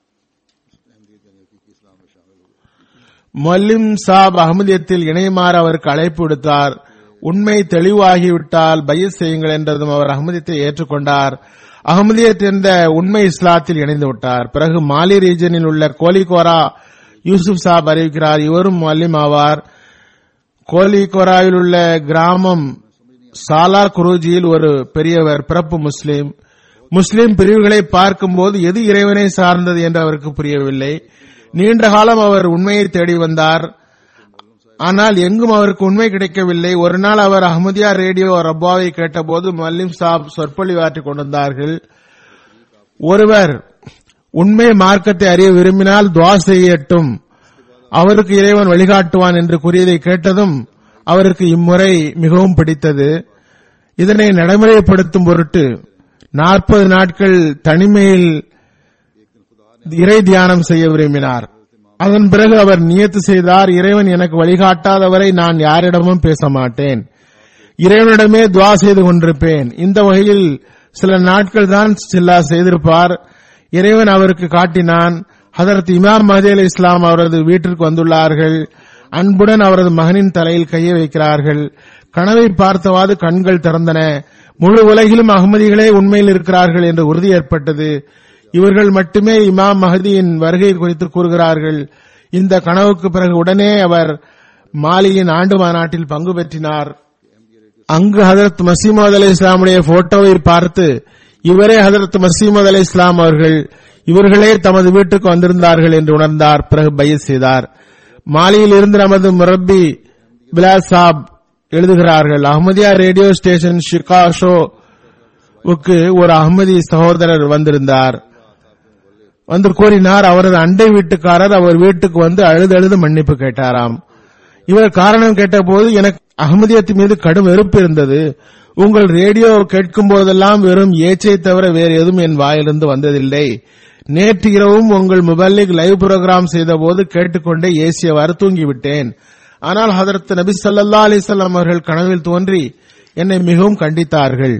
மல்லிம் சாப் அகமதியத்தில் இணையுமாறு அவருக்கு அழைப்பு விடுத்தார் உண்மை தெளிவாகிவிட்டால் பயிர் செய்யுங்கள் என்றதும் அவர் அகமதியத்தை ஏற்றுக்கொண்டார் அகமதியத் என்ற உண்மை இஸ்லாத்தில் இணைந்து விட்டார் பிறகு மாலி ரீஜனில் உள்ள கோலிகோரா யூசுப் சாப் அறிவிக்கிறார் இவரும் மல்லிம் ஆவார் கோலிகோராவில் உள்ள கிராமம் சாலார் குரூஜியில் ஒரு பெரியவர் பிறப்பு முஸ்லிம் முஸ்லிம் பிரிவுகளை பார்க்கும்போது எது இறைவனை சார்ந்தது என்று அவருக்கு புரியவில்லை நீண்ட காலம் அவர் உண்மையை தேடி வந்தார் ஆனால் எங்கும் அவருக்கு உண்மை கிடைக்கவில்லை ஒரு நாள் அவர் அஹமதியா ரேடியோ ரப்பாவை கேட்டபோது மல்லிம் சாப் சொற்பொழிவாற்றிக் கொண்டிருந்தார்கள் ஒருவர் உண்மை மார்க்கத்தை அறிய விரும்பினால் துவா செய்யட்டும் அவருக்கு இறைவன் வழிகாட்டுவான் என்று கூறியதை கேட்டதும் அவருக்கு இம்முறை மிகவும் பிடித்தது இதனை நடைமுறைப்படுத்தும் பொருட்டு நாற்பது நாட்கள் தனிமையில் இறை தியானம் செய்ய விரும்பினார் அதன் பிறகு அவர் நியத்து செய்தார் இறைவன் எனக்கு வழிகாட்டாதவரை நான் யாரிடமும் பேச மாட்டேன் இறைவனிடமே துவா செய்து கொண்டிருப்பேன் இந்த வகையில் சில நாட்கள் தான் சில்லா செய்திருப்பார் இறைவன் அவருக்கு காட்டினான் ஹதரத் இமாம் மஹதி அலி இஸ்லாம் அவரது வீட்டிற்கு வந்துள்ளார்கள் அன்புடன் அவரது மகனின் தலையில் கையை வைக்கிறார்கள் கனவை பார்த்தவாது கண்கள் திறந்தன முழு உலகிலும் அகமதிகளே உண்மையில் இருக்கிறார்கள் என்று உறுதி ஏற்பட்டது இவர்கள் மட்டுமே இமாம் மஹதியின் வருகை குறித்து கூறுகிறார்கள் இந்த கனவுக்கு பிறகு உடனே அவர் மாலியின் ஆண்டு மாநாட்டில் பங்கு பெற்றினார் அங்கு ஹதரத் மசீமது அலி இஸ்லாமுடைய போட்டோவை பார்த்து இவரே ஹதரத் மசீமது அலி இஸ்லாம் அவர்கள் இவர்களே தமது வீட்டுக்கு வந்திருந்தார்கள் என்று உணர்ந்தார் பிறகு பயிர் செய்தார் மாலியில் இருந்து நமது முரப்பி பிலாஸ் சாப் எழுதுகிறார்கள் அஹமதியா ரேடியோ ஸ்டேஷன் ஷிகா ஷோவுக்கு ஒரு அகமதி சகோதரர் வந்திருந்தார் வந்து கூறினார் அவரது அண்டை வீட்டுக்காரர் அவர் வீட்டுக்கு வந்து அழுது அழுது மன்னிப்பு கேட்டாராம் இவர் காரணம் கேட்டபோது எனக்கு அகமதியத்து மீது கடும் வெறுப்பு இருந்தது உங்கள் ரேடியோ கேட்கும் போதெல்லாம் வெறும் ஏச்சை தவிர வேறு எதுவும் என் வாயிலிருந்து வந்ததில்லை நேற்று இரவும் உங்கள் முபல்லிக் லைவ் புரோகிராம் செய்த போது கேட்டுக்கொண்டே ஏசியவாறு தூங்கிவிட்டேன் ஆனால் ஹதரத் நபி ஸல்லல்லாஹு அலைஹி வஸல்லம் அவர்கள் கனவில் தோன்றி என்னை மிகவும் கண்டித்தார்கள்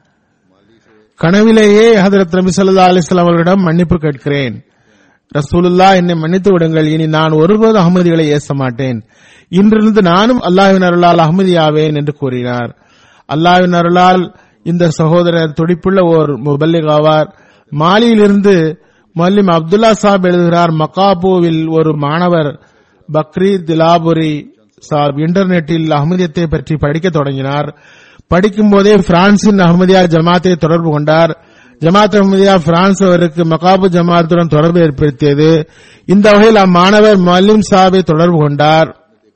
கனவிலேயே ஹதரத் நபி ஸல்லல்லாஹு அலைஹி வஸல்லம் அவர்களிடம் மன்னிப்பு கேட்கிறேன் ரசூலுல்லா என்னை மன்னித்து விடுங்கள் இனி நான் ஒருபோது அகமதிகளை ஏச மாட்டேன் இன்றிருந்து நானும் அல்லாஹ்வின் அருளால் அகமதியாவேன் என்று கூறினார் அல்லாஹ்வின் அருளால் இந்த சகோதரர் துடிப்புள்ள ஓர் முபல்லிக் ஆவார் மாலியிலிருந்து மல்லிம் அப்துல்லா சாப் எழுதுகிறார் மக்காபூவில் ஒரு மாணவர் பக்ரி திலாபுரி சாப் இன்டர்நெட்டில் அகமதியத்தை பற்றி படிக்க தொடங்கினார் படிக்கும் போதே பிரான்சின் அகமதியா ஜமாத்தை தொடர்பு கொண்டார் ஜமாத் அஹமதியா பிரான்ஸ் அவருக்கு மகாபு ஜமாத்துடன் தொடர்பு ஏற்படுத்தியது இந்த வகையில் அம்மாணவர் மல்லிம் சாபை தொடர்பு கொண்டார்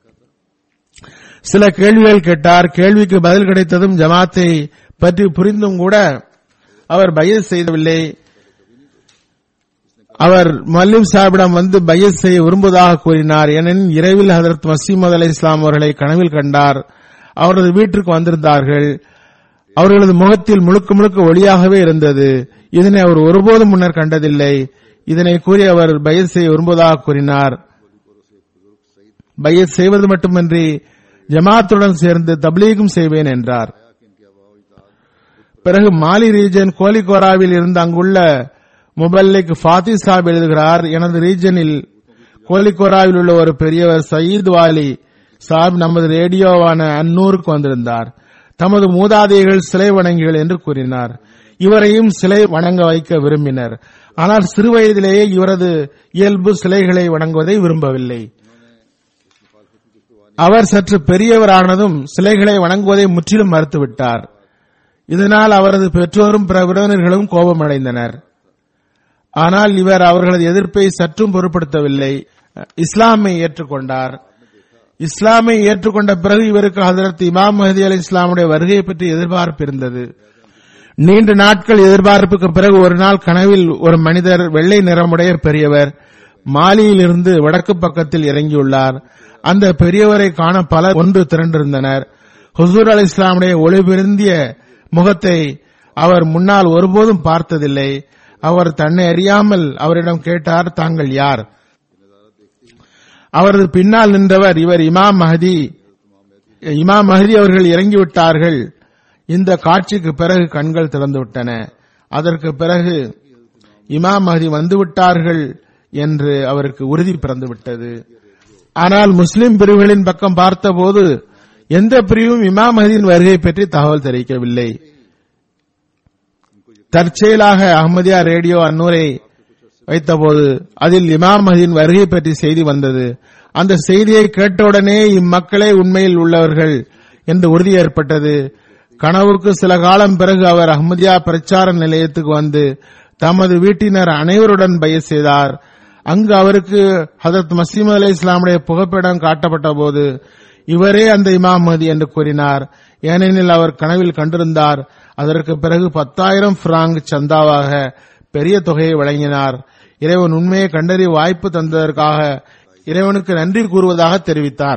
சில கேள்விகள் கேட்டார் கேள்விக்கு பதில் கிடைத்ததும் ஜமாத்தை பற்றி புரிந்தும் கூட அவர் பையஸ் செய்யவில்லை அவர் மல்லிம் சாஹிபிடம் வந்து பையஸ் செய்ய விரும்புவதாக கூறினார் ஏனெனில் இரவில் ஹதரத் மசீமது அலி இஸ்லாம் அவர்களை கனவில் கண்டார் அவரது வீட்டிற்கு வந்திருந்தார்கள் அவர்களது முகத்தில் முழுக்க முழுக்க ஒளியாகவே இருந்தது இதனை அவர் ஒருபோதும் முன்னர் கண்டதில்லை இதனை கூறி அவர் பையஸ் செய்ய விரும்புவதாக கூறினார் பையஸ் செய்வது மட்டுமின்றி ஜமாத்துடன் சேர்ந்து தப்லீகும் செய்வேன் என்றார் பிறகு மாலி ரீஜன் கோலிகோராவில் இருந்து அங்குள்ள முபல்லிக் ஃபாத்தி சாப் எழுதுகிறார் எனது ரீஜனில் கோலிகோராவில் உள்ள ஒரு பெரியவர் சயீத் வாலி சாப் நமது ரேடியோவான அன்னூருக்கு வந்திருந்தார் தமது மூதாதையர்கள் சிலை வணங்கிகள் என்று கூறினார் இவரையும் சிலை வணங்க வைக்க விரும்பினர் ஆனால் சிறு வயதிலேயே இவரது இயல்பு சிலைகளை வணங்குவதை விரும்பவில்லை அவர் சற்று பெரியவரானதும் சிலைகளை வணங்குவதை முற்றிலும் மறுத்துவிட்டார் இதனால் அவரது பெற்றோரும் பிற உறவினர்களும் கோபமடைந்தனர் ஆனால் இவர் அவர்களது எதிர்ப்பை சற்றும் பொருட்படுத்தவில்லை இஸ்லாமை ஏற்றுக்கொண்டார் இஸ்லாமை ஏற்றுக்கொண்ட பிறகு இவருக்கு ஹதரத் இமாம் மஹதி அலி இஸ்லாமுடைய வருகை பற்றி எதிர்பார்ப்பு இருந்தது நீண்ட நாட்கள் எதிர்பார்ப்புக்கு பிறகு ஒரு நாள் கனவில் ஒரு மனிதர் வெள்ளை நிறமுடைய பெரியவர் மாலியில் இருந்து வடக்கு பக்கத்தில் இறங்கியுள்ளார் அந்த பெரியவரை காண பலர் ஒன்று திரண்டிருந்தனர் ஹுசூர் அலி இஸ்லாமுடைய ஒளிபிருந்திய முகத்தை அவர் முன்னால் ஒருபோதும் பார்த்ததில்லை அவர் தன்னை அறியாமல் அவரிடம் கேட்டார் தாங்கள் யார் அவரது பின்னால் நின்றவர் இவர் இமாம் மஹதி இமாம் மஹதி அவர்கள் இறங்கிவிட்டார்கள் இந்த காட்சிக்கு பிறகு கண்கள் திறந்துவிட்டன அதற்கு பிறகு இமாம் மஹதி வந்துவிட்டார்கள் என்று அவருக்கு உறுதி பிறந்துவிட்டது ஆனால் முஸ்லிம் பிரிவுகளின் பக்கம் பார்த்தபோது எந்த பிரிவும் இமாம் மஹதியின் வருகை பற்றி தகவல் தெரிவிக்கவில்லை தற்செயலாக அஹமதியா ரேடியோ அன்னூரை வைத்தபோது அதில் இமாம் மஹதியின் வருகை பற்றி செய்தி வந்தது அந்த செய்தியை கேட்டவுடனே இம்மக்களே உண்மையில் உள்ளவர்கள் என்று உறுதி ஏற்பட்டது கனவுக்கு சில காலம் பிறகு அவர் அஹ்மதியா பிரச்சார நிலையத்துக்கு வந்து தமது வீட்டினர் அனைவருடன் பய செய்தார் அங்கு அவருக்கு ஹதரத் மசீம் அலி இஸ்லாமுடைய புகைப்படம் காட்டப்பட்ட போது இவரே அந்த இமாம் மஹதி என்று கூறினார் ஏனெனில் அவர் கனவில் கண்டிருந்தார் அதற்கு பிறகு பத்தாயிரம் பிராங்க் சந்தாவாக பெரிய தொகையை வழங்கினார் இறைவன் உண்மையை கண்டறிய வாய்ப்பு தந்ததற்காக இறைவனுக்கு நன்றி கூறுவதாக தெரிவித்தார்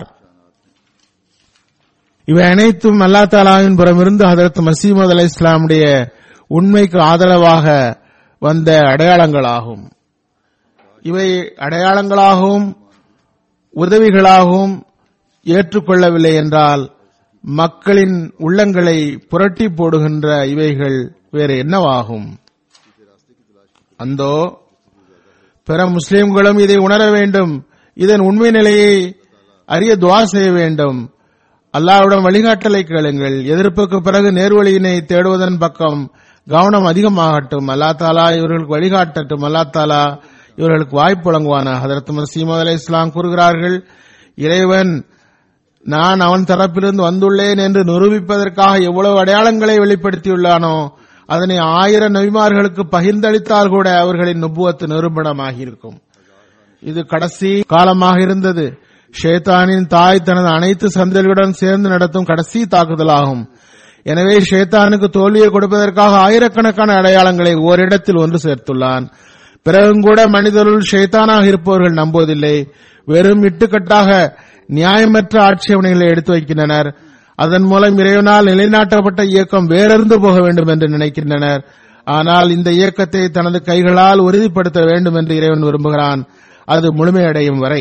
இவை அனைத்தும் அல்லா தாலாவின் புறமிருந்து ஹதரத் மசீமது அலி இஸ்லாமுடைய உண்மைக்கு ஆதரவாக வந்த அடையாளங்களாகும் இவை அடையாளங்களாகவும் உதவிகளாகவும் ஏற்றுக்கொள்ளவில்லை என்றால் மக்களின் உள்ளங்களை புரட்டி போடுகின்ற இவைகள் வேறு என்னவாகும் அந்தோ பிற முஸ்லிம்களும் இதை உணர வேண்டும் இதன் உண்மை நிலையை அறிய துவா செய்ய வேண்டும் அல்லாஹ்விடம் வழிகாட்டலை கேளுங்கள் எதிர்ப்புக்கு பிறகு நேர்வழியினை தேடுவதன் பக்கம் கவனம் அதிகமாகட்டும் அல்லா தாலா இவர்களுக்கு வழிகாட்டட்டும் அல்லா தாலா இவர்களுக்கு வாய்ப்பு வழங்குவான ஹதரத் மசீமது அலை இஸ்லாம் கூறுகிறார்கள் இறைவன் நான் அவன் தரப்பிலிருந்து வந்துள்ளேன் என்று நிரூபிப்பதற்காக எவ்வளவு அடையாளங்களை வெளிப்படுத்தியுள்ளானோ அதனை ஆயிரம் நபிமார்களுக்கு பகிர்ந்தளித்தால் கூட அவர்களின் நுபுவத்து நிரூபணமாகியிருக்கும் இது கடைசி காலமாக இருந்தது ஷேத்தானின் தாய் தனது அனைத்து சந்ததிகளுடன் சேர்ந்து நடத்தும் கடைசி தாக்குதலாகும் எனவே ஷேத்தானுக்கு தோல்வியை கொடுப்பதற்காக ஆயிரக்கணக்கான அடையாளங்களை ஓரிடத்தில் ஒன்று சேர்த்துள்ளான் பிறகும் கூட மனிதருள் ஷேத்தானாக இருப்பவர்கள் நம்புவதில்லை வெறும் இட்டுக்கட்டாக நியாயமற்ற ஆட்சேபனைகளை எடுத்து வைக்கின்றனர் அதன் மூலம் இறைவனால் நிலைநாட்டப்பட்ட இயக்கம் வேறறிந்து போக வேண்டும் என்று நினைக்கின்றனர் ஆனால் இந்த இயக்கத்தை தனது கைகளால் உறுதிப்படுத்த வேண்டும் என்று இறைவன் விரும்புகிறான் அது முழுமையடையும் வரை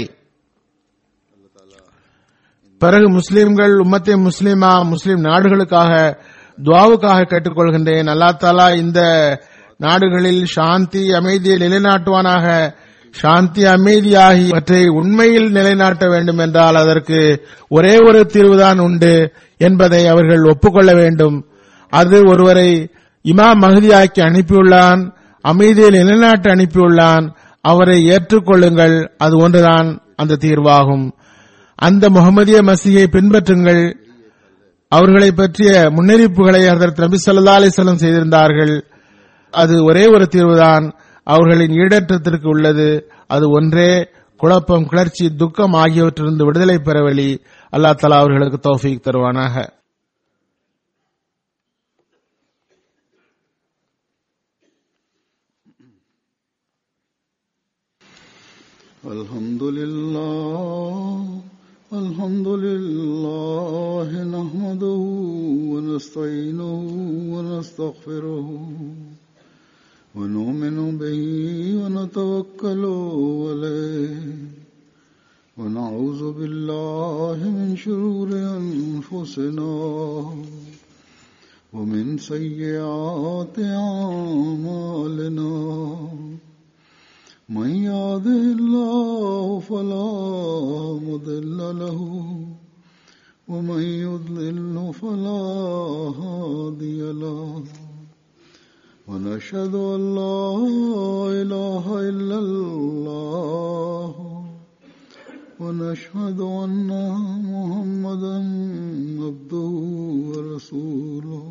பிறகு முஸ்லிம்கள் உம்மத்தே முஸ்லிமா முஸ்லிம் நாடுகளுக்காக துவாவுக்காக கேட்டுக்கொள்கின்றேன் அல்லா தாலா இந்த நாடுகளில் சாந்தி அமைதியை நிலைநாட்டுவானாக சாந்தி அமைதி ஆகியவற்றை உண்மையில் நிலைநாட்ட வேண்டும் என்றால் அதற்கு ஒரே ஒரு தீர்வுதான் உண்டு என்பதை அவர்கள் ஒப்புக்கொள்ள வேண்டும் அது ஒருவரை இமாம் மகதியாக்கி அனுப்பியுள்ளான் அமைதியை நிலைநாட்ட அனுப்பியுள்ளான் அவரை ஏற்றுக்கொள்ளுங்கள் அது ஒன்றுதான் அந்த தீர்வாகும் அந்த முகமதிய மசியை பின்பற்றுங்கள் அவர்களை பற்றிய முன்னறிவிப்புகளை அதற்கு நபி சொல்லா அலிஸ்லம் செய்திருந்தார்கள் அது ஒரே ஒரு தீர்வுதான் அவர்களின் ஈடேற்றத்திற்கு உள்ளது அது ஒன்றே குழப்பம் கிளர்ச்சி துக்கம் ஆகியவற்றிலிருந்து விடுதலை பெற வழி அல்லா தலா அவர்களுக்கு தௌஃபீக் தருவானாக الحمد لله الحمد لله نحمده ونستعينه ونستغفره ونؤمن به ونتوكل عليه ونعوذ بالله من شرور أنفسنا ومن سيئات أعمالنا من يهده الله فلا مضل له ومن يضلل فلا هادي له ونشهد ان لا اله الا الله ونشهد ان محمدا عبده ورسوله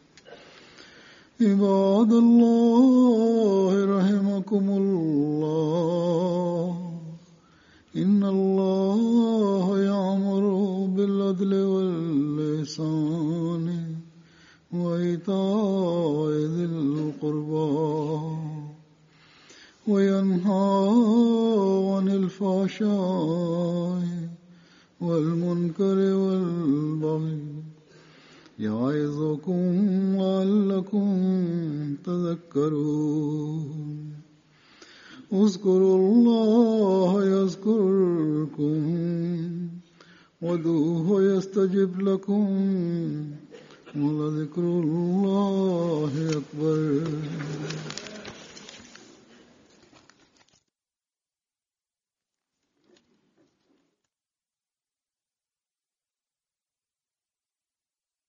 عباد الله رحمكم الله إن الله يأمر بالعدل واللسان وإيتاء ذي القربى وينهى عن الفحشاء والمنكر والبغي يعظكم لعلكم تذكرون اذكروا الله يذكركم ودوه يستجب لكم ولذكر الله أكبر